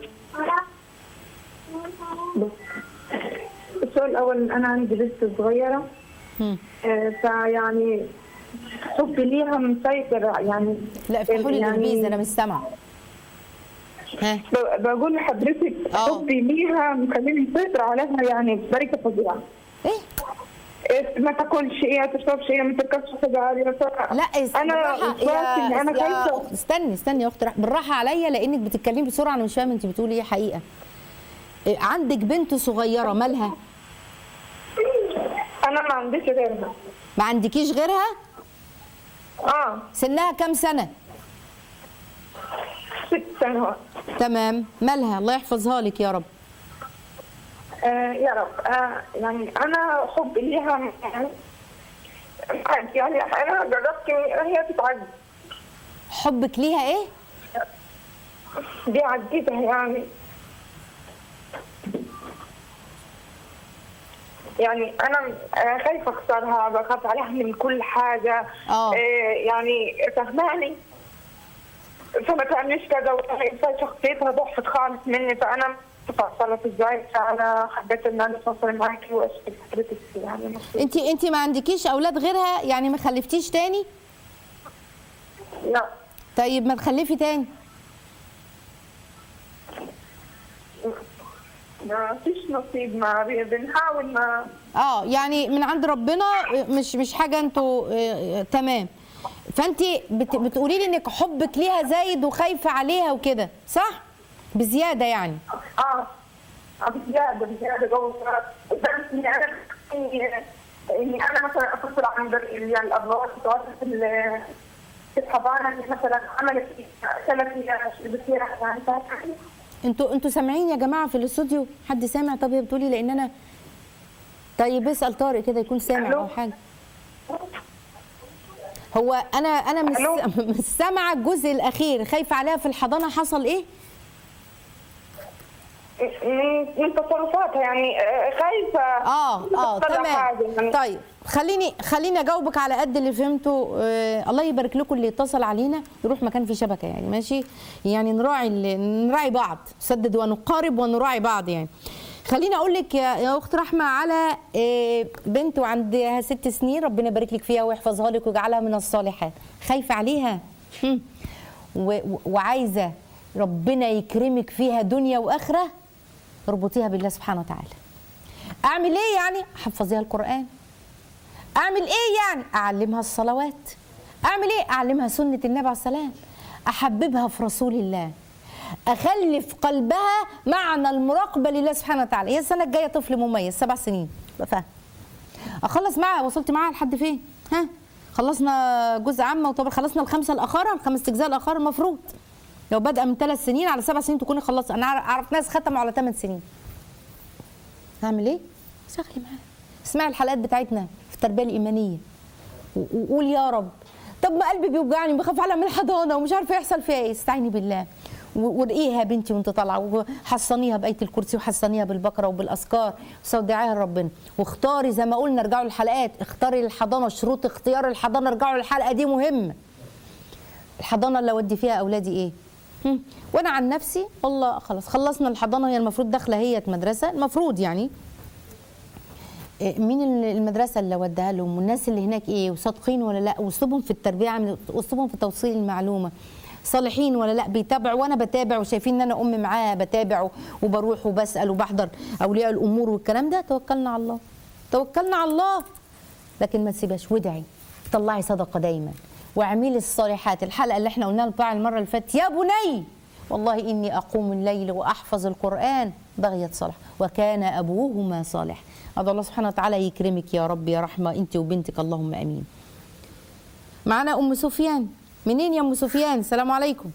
بص. السؤال الاول انا عندي بنت صغيرة هم. آه، فيعني حبي ليها مسيطر يعني لا افتحوا لي يعني الانجليزي انا مش سامعه ها ب- بقول لحضرتك آه. حبي ليها مخليني مسيطر عليها يعني بطريقه فظيعه ايه إيه، ما تاكلش ايه ما تشربش ايه ما تركبش سجاير لا اس- انا بالراحة إخواتي إن انا يا خايفه استني استني يا اخت رح- بالراحه عليا لانك بتتكلمي بسرعه انا مش فاهمه انت بتقولي ايه حقيقه إيه، عندك بنت صغيره مالها انا ما عنديش غيرها ما عندكيش غيرها اه سنها كام سنه ست سنوات تمام مالها الله يحفظها لك يا رب آه يا رب آه يعني انا حبي ليها يعني يعني انا جربت إن هي تتعدي حبك ليها ايه بيعديها يعني يعني انا آه، خايفه اخسرها بخاف عليها من كل حاجه آه. آه، يعني فهماني فما تعملش كذا وتلاقي شخصيتها ضعفت خالص مني فانا تفصلت ازاي فانا حبيت ان انا اتواصل معاكي واشكر حضرتك يعني انت انت ما عندكيش اولاد غيرها يعني ما خلفتيش تاني لا طيب ما تخلفي تاني ما فيش نصيب ما بي- بنحاول ما اه يعني من عند ربنا مش مش حاجه انتوا آه، آه، تمام فانت بت بتقولي لي انك حبك ليها زايد وخايفه عليها وكده صح بزياده يعني اه آه، بزياده بزياده جو بس اني انا اني اني انا مثلا اتصل عن بر- يعني الابواب تواصل في ال- في الحضانه اللي مثلا عملت اكلت لي بصير يعني فاهمة؟ انتوا انتوا سامعين يا جماعه في الاستوديو حد سامع طب هي بتقولي لان انا طيب اسال طارق كده يكون سامع ألو؟ او حاجه هو انا انا مش ألو؟ مش سامعه الجزء الاخير خايفه عليها في الحضانه حصل ايه من من تصرفاتها يعني آه، خايفه اه اه تطلع حاجة تمام يعني. طيب خليني خليني اجاوبك على قد اللي فهمته آه الله يبارك لكم اللي اتصل علينا يروح مكان فيه شبكه يعني ماشي يعني نراعي ال- نراعي بعض سدد ونقارب ونراعي بعض يعني خليني اقول لك يا يا اخت رحمه على آه، بنت وعندها ست سنين ربنا يبارك لك فيها ويحفظها لك ويجعلها من الصالحات خايفه عليها هم. و- و- وعايزه ربنا يكرمك فيها دنيا واخره اربطيها بالله سبحانه وتعالى اعمل ايه يعني احفظيها القران اعمل ايه يعني اعلمها الصلوات اعمل ايه اعلمها سنه النبي عليه السلام احببها في رسول الله اخلي في قلبها معنى المراقبه لله سبحانه وتعالى هي السنه الجايه طفل مميز سبع سنين بقى فاهم اخلص معاها وصلت معاها لحد فين ها خلصنا جزء عامه وطبعا خلصنا الخمسه الاخاره الخمس اجزاء الاخاره المفروض لو بادئه من ثلاث سنين على سبع سنين تكوني خلصت انا أعرف- اعرف ناس ختموا على ثمان سنين هعمل ايه شغلي معاها اسمعي الحلقات بتاعتنا في التربيه الايمانيه و- وقول يا رب طب ما قلبي بيوجعني بخاف على من الحضانه ومش عارفه يحصل فيها ايه استعيني بالله و- وارقيها يا بنتي وانت طالعه وحصنيها بايه الكرسي وحصنيها بالبقره وبالاذكار وسودعيها لربنا واختاري زي ما قلنا ارجعوا للحلقات اختاري الحضانه شروط اختيار الحضانه ارجعوا للحلقه دي مهمه الحضانه اللي اودي فيها اولادي ايه هم. وانا عن نفسي والله خلاص خلصنا الحضانه هي المفروض داخله هي مدرسه المفروض يعني إيه، مين ال- المدرسه اللي وديها لهم والناس اللي هناك ايه وصادقين ولا لا واسلوبهم في التربيه عامل اسلوبهم في توصيل المعلومه صالحين ولا لا بيتابعوا وانا بتابع وشايفين ان انا ام معاها بتابع وبروح وبسال وبحضر اولياء الامور والكلام ده توكلنا على الله توكلنا على الله لكن ما تسيبهاش وادعي طلعي صدقه دايما واعملي الصالحات الحلقه اللي احنا قلناها بتاع المره اللي فاتت يا بني والله اني اقوم الليل واحفظ القران بغيت صالح وكان ابوهما صالح هذا الله سبحانه وتعالى يكرمك يا رب يا رحمه انت وبنتك اللهم امين معانا ام سفيان منين يا ام سفيان السلام عليكم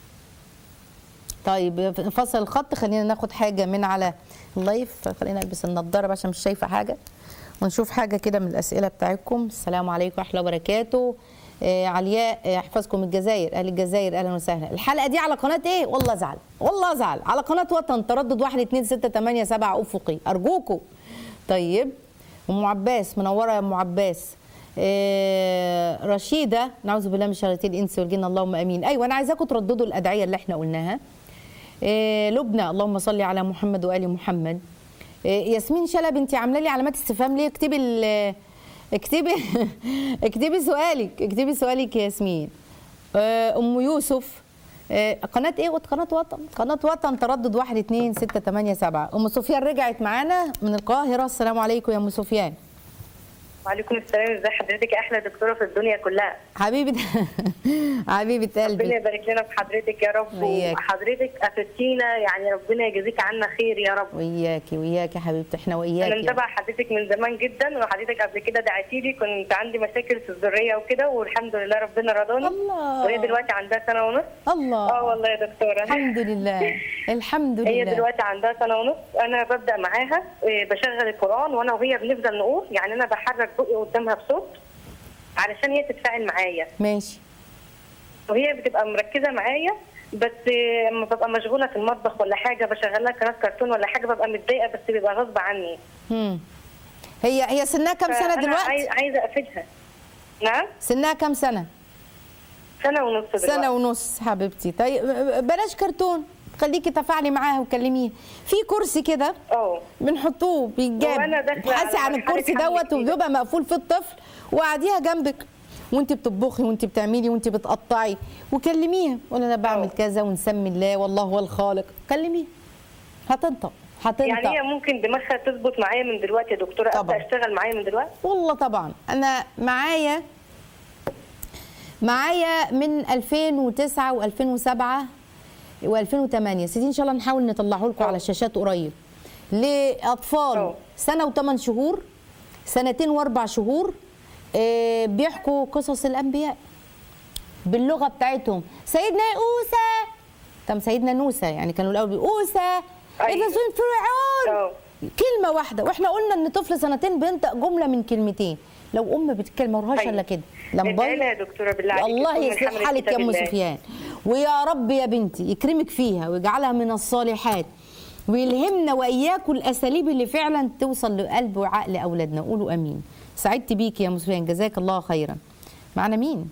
طيب فصل الخط خلينا ناخد حاجه من على اللايف خلينا البس النضاره عشان مش شايفه حاجه ونشوف حاجه كده من الاسئله بتاعتكم السلام عليكم ورحمه الله وبركاته آه علياء آه، احفظكم الجزائر اهل الجزائر اهلا وسهلا الحلقه دي على قناه ايه والله ازعل والله ازعل على قناه وطن تردد 1 2 6 8 7 افقي ارجوكم طيب ام عباس منوره يا ام عباس آه، رشيده نعوذ بالله من شياطين الانس والجن اللهم امين ايوه انا عايزاكم ترددوا الادعيه اللي احنا قلناها آه، لبنى اللهم صل على محمد وال محمد آه، ياسمين شلبي انت عامله لي علامات استفهام ليه اكتبي ال- اكتبي اكتبي سؤالك اكتبي سؤالك يا ياسمين آه، ام يوسف آه، قناة ايه قناة وطن قناة وطن تردد واحد اتنين ستة تمانية سبعة ام سفيان رجعت معانا من القاهرة السلام عليكم يا ام سفيان وعليكم السلام ازي حضرتك يا احلى دكتوره في الدنيا كلها حبيبة حبيبة ربنا قلبي يبارك لنا في حضرتك يا رب وإياك. وحضرتك افدتينا يعني ربنا يجازيك عنا خير يا رب وياكي وياكي يا حبيبتي احنا انا وياكي متابعه حضرتك من زمان جدا وحضرتك قبل كده دعيتي لي كنت عندي مشاكل في الذريه وكده والحمد لله ربنا رضاني الله. وهي دلوقتي عندها سنه ونص الله اه والله يا دكتوره الحمد لله الحمد هي لله دلوقتي عندها سنه ونص انا ببدا معاها إيه، بشغل القران وانا وهي بنفضل نقول يعني انا بحرك بقي قدامها بصوت علشان هي تتفاعل معايا ماشي وهي بتبقى مركزه معايا بس لما ببقى مشغوله في المطبخ ولا حاجه بشغل لها قناه كرتون ولا حاجه ببقى متضايقه بس بيبقى غصب عني هم. هي هي سنها كام سنة فأنا دلوقتي؟ عايز- عايزه افيدها نعم سنها كام سنة؟ سنه ونص دلوقتي سنة ونص حبيبتي طيب بلاش كرتون خليكي تفاعلي معاها وكلميها في كرسي كده اه بنحطوه بيتجاب وأنا داخلة ابحثي على عن مرحلة الكرسي حمل دوت جديدة. وبيبقى مقفول في الطفل وقعديها جنبك وانت بتطبخي وانت بتعملي وانت بتقطعي وكلميها قولي انا بعمل أه. كذا ونسمي الله والله هو الخالق كلميها هتنطق هتنطق يعني هي ممكن دماغها تظبط معايا من دلوقتي يا دكتوره طبعاً. ابدا اشتغل معايا من دلوقتي والله طبعا انا معايا معايا من 2009 و2007 و2008 سيدي ان شاء الله نحاول نطلعه لكم على الشاشات قريب لاطفال أوه. سنه وثمان شهور سنتين واربع شهور آه، بيحكوا قصص الانبياء باللغه بتاعتهم سيدنا اوسى طب سيدنا نوسى يعني كانوا الاول بيقولوا اوسى اذا أيوة. سن فرعون أوه. كلمه واحده واحنا قلنا ان طفل سنتين بينطق جمله من كلمتين لو ام بتتكلم ما وراهاش أيوة. الا كده لا ادعي موبايل لها يا دكتوره بالله عليك الله تكون من يصلح حملة حالك يا كتاب ام الله. سفيان ويا رب يا بنتي يكرمك فيها ويجعلها من الصالحات ويلهمنا واياكم الاساليب اللي فعلا توصل لقلب وعقل اولادنا قولوا امين سعدت بيكي يا ام سفيان جزاك الله خيرا معنا مين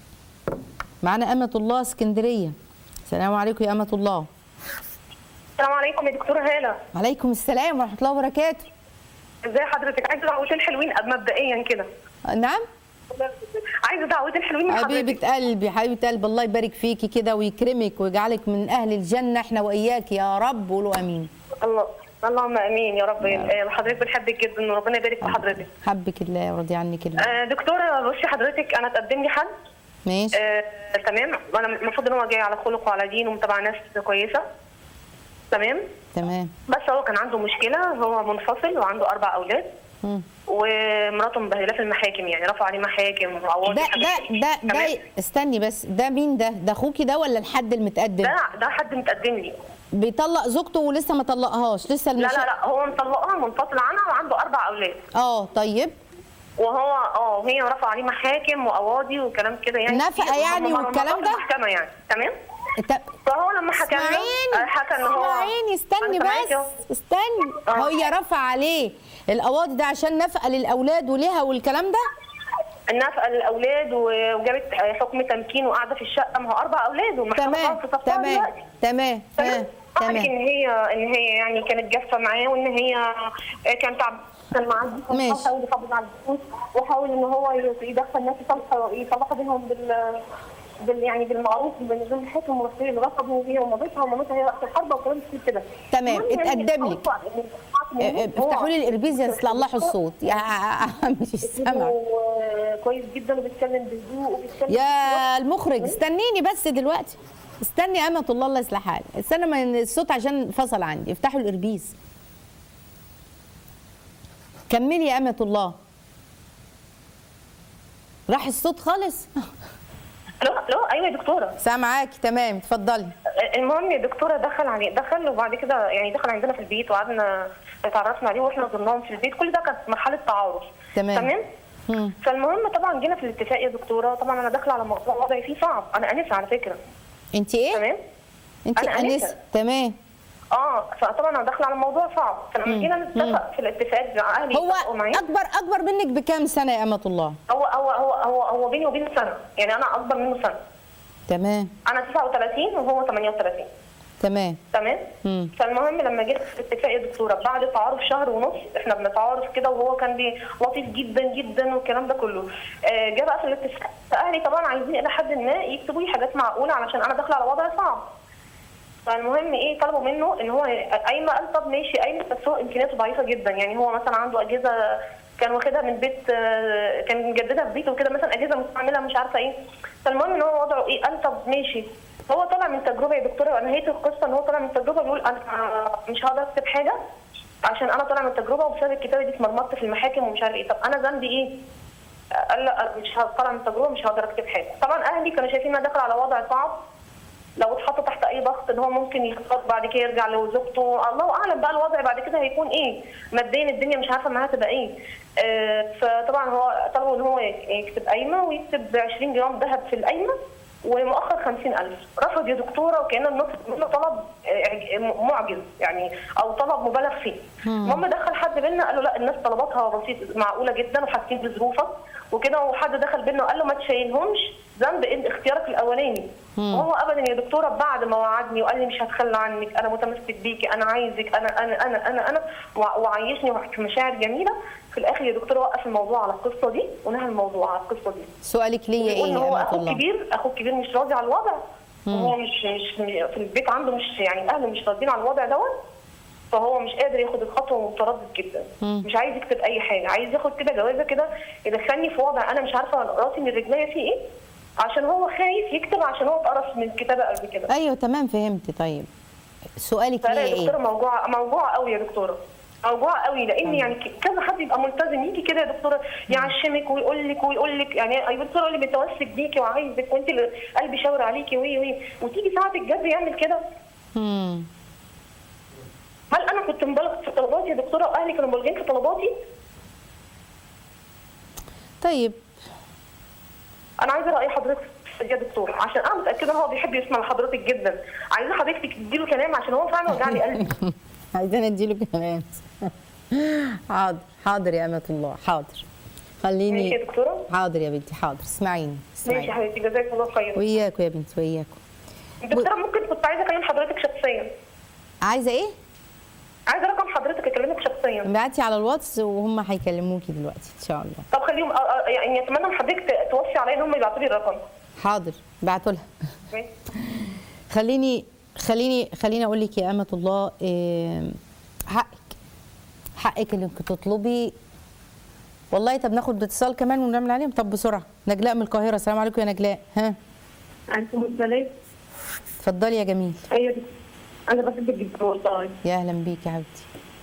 معنا امه الله اسكندريه السلام عليكم يا امه الله السلام عليكم يا دكتوره هاله وعليكم السلام ورحمه الله وبركاته ازي حضرتك عايزه دعوتين حلوين مبدئيا كده نعم عايزه دعوتين حلوين من حضرتك حبيبة قلبي حبيبة قلبي الله يبارك فيكي كده ويكرمك ويجعلك من أهل الجنة احنا وإياك يا رب قولوا أمين الله اللهم امين يا رب آه، حضرتك بنحبك جدا وربنا يبارك في حضرتك حبك الله ورضي عنك الله آه، دكتوره بصي حضرتك انا تقدم لي حد ماشي آه، تمام وانا المفروض ان هو جاي على خلق وعلى دين ومتابع ناس كويسه تمام تمام بس هو كان عنده مشكله هو منفصل وعنده اربع اولاد مم. ومراته مبهدله في المحاكم يعني رفعوا عليه محاكم وعوض ده ده ده ده استني بس ده مين ده ده اخوكي ده ولا الحد المتقدم ده ده حد متقدم لي بيطلق زوجته ولسه ما طلقهاش لسه لا لا لا هو مطلقها منفصل عنها وعنده اربع اولاد اه طيب وهو اه وهي رفع عليه محاكم وقواضي وكلام كده يعني نفقة كتير. يعني هم- هم والكلام في ده؟ المحكمه يعني تمام انت فهو لما حكى لنا اسمعيني آه، حكى ان هو اسمعيني استني أنا سامعاكي أهو. بس استني آه. هي رفع عليه القواضي ده عشان نفقه للاولاد وليها والكلام ده النفقه للاولاد و- وجابت حكم تمكين وقاعده في الشقه ما هو اربع اولاد والمحكمه تمام خلاص في صفها تمام دلوقتي تمام تمام تمام قالت ان تمام هي ان هي يعني كانت جافه معاه وان هي كان تعب كان معاه ماشي. وحاول يحافظ على الفلوس وحاول ان هو يدخل ناس يصلح يصلحوا بينهم بال بال يعني بالمعروف بنظام الحكم المصري اللي رفضوا بيها ومامتها ومامتها هي وقت الحرب وكلام كتير كده تمام، المهم يعني اتقدم لك. أوصى إن اه، اه، هو- افتحوا لي الاربيز يصلح الله الصوت يا مش السمع و- كويس جدا وبيتكلم بهدوء وبيتكلم يا المخرج استنيني بس دلوقتي استني امة الله الله يصلح حالك استنى ما الصوت عشان فصل عندي افتحوا الاربيز كملي يا امة الله راح الصوت خالص لا لا ايوه يا دكتوره سامعاكي تمام اتفضلي المهم يا دكتوره دخل عليه دخل وبعد كده يعني دخل عندنا في البيت وقعدنا اتعرفنا عليه واحنا زرناهم في البيت كل ده كانت مرحله تعارف تمام. تمام مم. فالمهم طبعا جينا في الاتفاق يا دكتوره طبعا انا داخله على موضوع وضعي فيه صعب انا انسه على فكره انت ايه تمام انت أنا انسه أنسة. تمام اه فطبعا انا داخله على موضوع صعب فلما جينا نتفق في الاتفاق مع اهلي هو اتفقوا معايا اكبر اكبر منك بكام سنه يا امة الله هو هو هو هو هو بيني وبينه سنه يعني انا اكبر منه سنه تمام انا 39 وهو 38 تمام تمام مم. فالمهم لما جيت في الاتفاق يا دكتوره بعد تعارف شهر ونص احنا بنتعارف كده وهو كان بي لطيف جدا جدا والكلام ده كله آه جه بقى في الاتفاق اهلي طبعا عايزين الى حد ما يكتبوا لي حاجات معقوله علشان انا داخله على وضع صعب فالمهم ايه طلبوا منه ان هو قايمه قال طب ماشي قايمه بس هو امكانياته ضعيفه جدا يعني هو مثلا عنده اجهزه كان واخدها من بيت آه، كان مجددها في بيته وكده مثلا اجهزه مستعمله مش عارفه ايه فالمهم ان هو وضعه ايه قال طب ماشي هو طلع من تجربه يا دكتوره نهايه القصه ان هو طلع من تجربه بيقول انا مش هقدر اكتب حاجه عشان انا طالع من تجربه وبسبب الكتابه دي اتمرمطت في المحاكم ومش عارف ايه طب انا ذنبي ايه؟ قال لا مش هطلع من التجربه مش هقدر اكتب حاجه طبعا اهلي كانوا شايفين ان انا داخله على وضع صعب لو اتحط تحت اي ضغط ان هو ممكن يختار بعد كده يرجع لزوجته الله اعلم بقى الوضع بعد كده هيكون ايه ماديا الدنيا مش عارفه معاها تبقى ايه آه فطبعا هو طلبوا ان هو يكتب قايمه ويكتب 20 جرام ذهب في القايمه ومؤخر 50000 رفض يا دكتوره وكان النطق منه طلب آه، معجز يعني او طلب مبالغ فيه المهم دخل حد بينا قال له لا الناس طلباتها بسيط معقوله جدا وحاسين بظروفك وكده وحد دخل بينا وقال له ما تشيلهمش ذنب إن اختيارك الاولاني وهو ابدا يا دكتوره بعد ما وعدني وقال لي مش هتخلى عنك انا متمسك بيكي انا عايزك انا انا انا انا انا وع- وعيشني في مشاعر جميله في الاخر يا دكتوره وقف الموضوع على القصه دي ونهى الموضوع على القصه دي سؤالك ليا بيقول ايه ان يا هو امة اخوه الله الكبير اخوه الكبير مش راضي على الوضع وهو مش مش في البيت عنده مش يعني اهله مش راضيين على الوضع دوت فهو مش قادر ياخد الخطوه ومتردد جدا مم. مش عايز يكتب اي حاجه عايز ياخد كده جوازه كده يدخلني في وضع انا مش عارفه راسي من رجليا فيه ايه عشان هو خايف يكتب عشان هو اتقرص من الكتابه قبل كده ايوه تمام فهمت طيب سؤالك فانا ليه يا دكتوره ايه موجوعه موجوعه قوي يا دكتوره موجوعه قوي لان يعني ك- كذا حد يبقى ملتزم يجي كده يا دكتوره يعشمك ويقول لك ويقول لك يعني يا دكتوره يقول لي متمسك بيكي وعايزك وانت اللي قلبي شاور عليكي وي وي وتيجي ساعه الجد يعمل كده مم. هل انا كنت مبالغ في طلباتي يا دكتوره واهلي كانوا مبالغين في طلباتي؟ طيب انا عايزه راي حضرتك يا دكتور عشان انا متاكده ان هو بيحب يسمع لحضرتك جدا عايزه حضرتك تديله كلام عشان هو فعلا وجع لي قلبي عايزين اديله كلام حاضر حاضر يا امة الله حاضر ماشي يا خليني دكتوره حاضر يا بنتي حاضر اسمعيني ماشي يا اسمعيني حبيبتي جزاك الله خير وياكوا يا بنتي وياكوا دكتوره ممكن كنت عايزه اكلم حضرتك شخصيا عايزه ايه؟ عايزه رقم حضرتك اكلمك شخصيا ابعتي على الواتس وهم هيكلموكي دلوقتي ان شاء الله طب خليهم آه، آه، يعني اتمنى ان حضرتك ت- توصي عليا ان هم يبعتوا لي الرقم حاضر بعتوا لها ماشي. خليني خليني خليني اقول لك يا امة الله إيه، حقك حقك اللي انك تطلبي والله طب ناخد اتصال كمان ونعمل عليهم طب بسرعه نجلاء من القاهره السلام عليكم يا نجلاء ها عليكم السلام اتفضلي يا جميل ايوه انا بحبك جدا والله يا اهلا بيك يا حبيبتي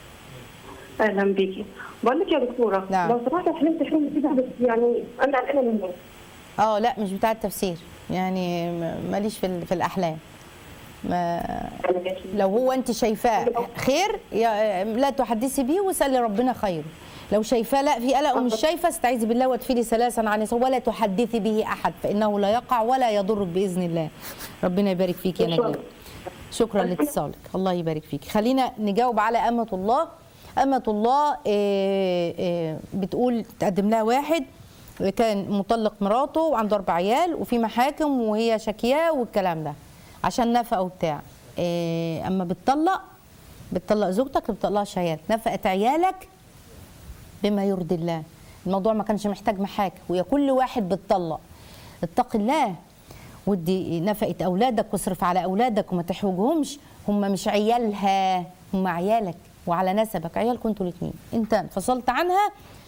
اهلا بيكي بقول لك يا دكتوره نعم. لو سمحت حلمت حلم كده بس يعني انا قلقانه منه اه لا مش بتاع التفسير يعني م- ماليش في ال- في الاحلام ما لو هو انت شايفاه خير يا لا تحدثي بيه واسالي ربنا خير لو شايفاه لا في قلق ومش شايفه استعيذي بالله واتفلي ثلاثا عن النساء ولا تحدثي به احد فانه لا يقع ولا يضرك باذن الله ربنا يبارك فيك يا نجلاء شكرا لاتصالك الله يبارك فيك خلينا نجاوب على أمة الله أمة الله آه، آه، بتقول تقدم لها واحد كان مطلق مراته وعنده أربع عيال وفي محاكم وهي شاكياه والكلام ده عشان نفقة وبتاع آه، أما بتطلق بتطلق زوجتك ما بتطلقش عيال نفقة عيالك بما يرضي الله الموضوع ما كانش محتاج محاكم ويا كل واحد بتطلق اتق الله ودي نفقة أولادك واصرف على أولادك وما تحوجهمش هم مش عيالها هم عيالك وعلى نسبك عيالكم انتوا الاثنين انت انفصلت عنها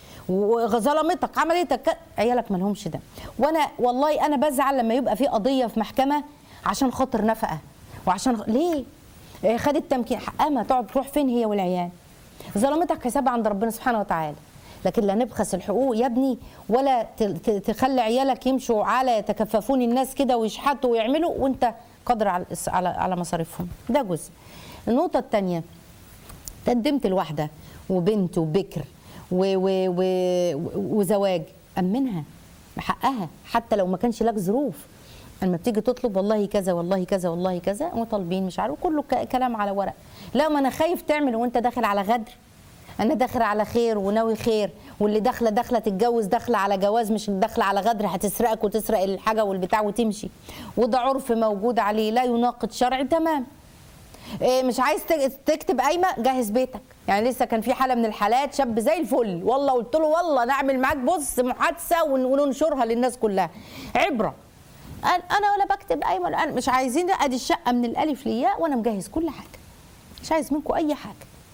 وظلمتك عملتك عيالك ما لهمش ده وانا والله انا بزعل لما يبقى في قضيه في محكمه عشان خاطر نفقه وعشان ليه آه، خدت تمكين حقها ما تقعد تروح فين هي والعيال ظلمتك حساب عند ربنا سبحانه وتعالى لكن لا نبخس الحقوق يا ابني ولا ت- ت- تخلي عيالك يمشوا على يتكففون الناس كده ويشحتوا ويعملوا وانت قادر على على على مصاريفهم ده جزء النقطه الثانيه تقدمت لواحده وبنت وبكر و و و وزواج امنها بحقها حتى لو ما كانش لك ظروف لما بتيجي تطلب والله كذا والله كذا والله كذا وطالبين مش عارف كله ك- كلام على ورق لا ما انا خايف تعمل وانت داخل على غدر انا داخل على خير وناوي خير واللي داخله داخله تتجوز داخله على جواز مش داخله على غدر هتسرقك وتسرق الحاجه والبتاع وتمشي وده عرف موجود عليه لا يناقض شرعي تمام إيه مش عايز تك- تكتب قايمه جهز بيتك يعني لسه كان في حاله من الحالات شاب زي الفل والله قلت له والله نعمل معاك بص محادثه ون- وننشرها للناس كلها عبره قال انا ولا بكتب قايمه ولا أنا مش عايزين ادي الشقه من الالف للياء وانا مجهز كل حاجه مش عايز منكم اي حاجه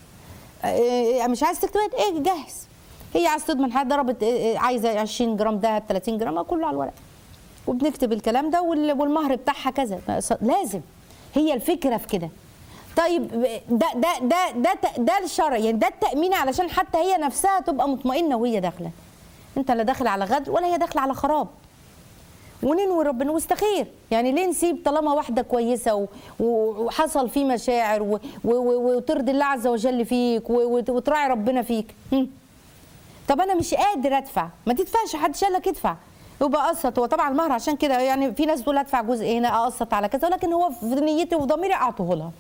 إيه مش عايز تكتب ايه جهز هي عايز تضمن حاجه ضربت إيه إيه عايزه 20 جرام دهب 30 جرام كله على الورق وبنكتب الكلام ده وال- والمهر بتاعها كذا لازم هي الفكره في كده طيب ده ده ده ده ت- ده الشرع يعني ده التامين علشان حتى هي نفسها تبقى مطمئنه وهي داخله انت لا داخل على غدر ولا هي داخله على خراب وننوي ربنا واستخير يعني ليه نسيب طالما واحده كويسه و- و- وحصل فيه مشاعر و- و- و- وترضي الله عز وجل فيك و- وت- وتراعي ربنا فيك هم. طب انا مش قادر ادفع ما تدفعش حد شالك ادفع يبقى قسط هو طبعا المهر عشان كده يعني في ناس تقول ادفع جزء هنا اقسط على كذا ولكن هو في نيتي وفي ضميري اعطيه لها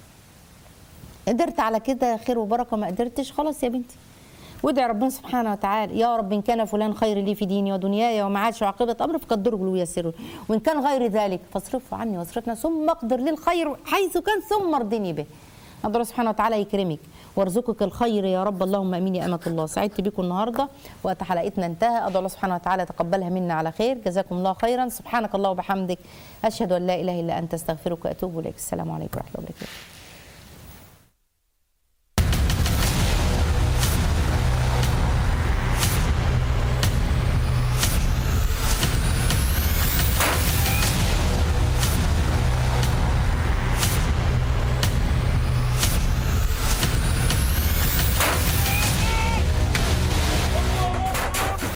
قدرت على كده خير وبركه ما قدرتش خلاص يا بنتي وادعي ربنا سبحانه وتعالى يا رب ان كان فلان خير لي في ديني ودنياي ومعاشي وعاقبه امري فقدره له ويسره وان كان غير ذلك فاصرفه عني واصرفنا ثم اقدر لي الخير حيث كان ثم ارضني به الله سبحانه وتعالى يكرمك وارزقك الخير يا رب اللهم امين يا امه الله سعدت بكم النهارده وقت حلقتنا انتهى ادعو الله سبحانه وتعالى يتقبلها منا على خير جزاكم الله خيرا سبحانك الله وبحمدك اشهد ان لا اله الا انت استغفرك واتوب اليك السلام عليكم ورحمه الله وبركاته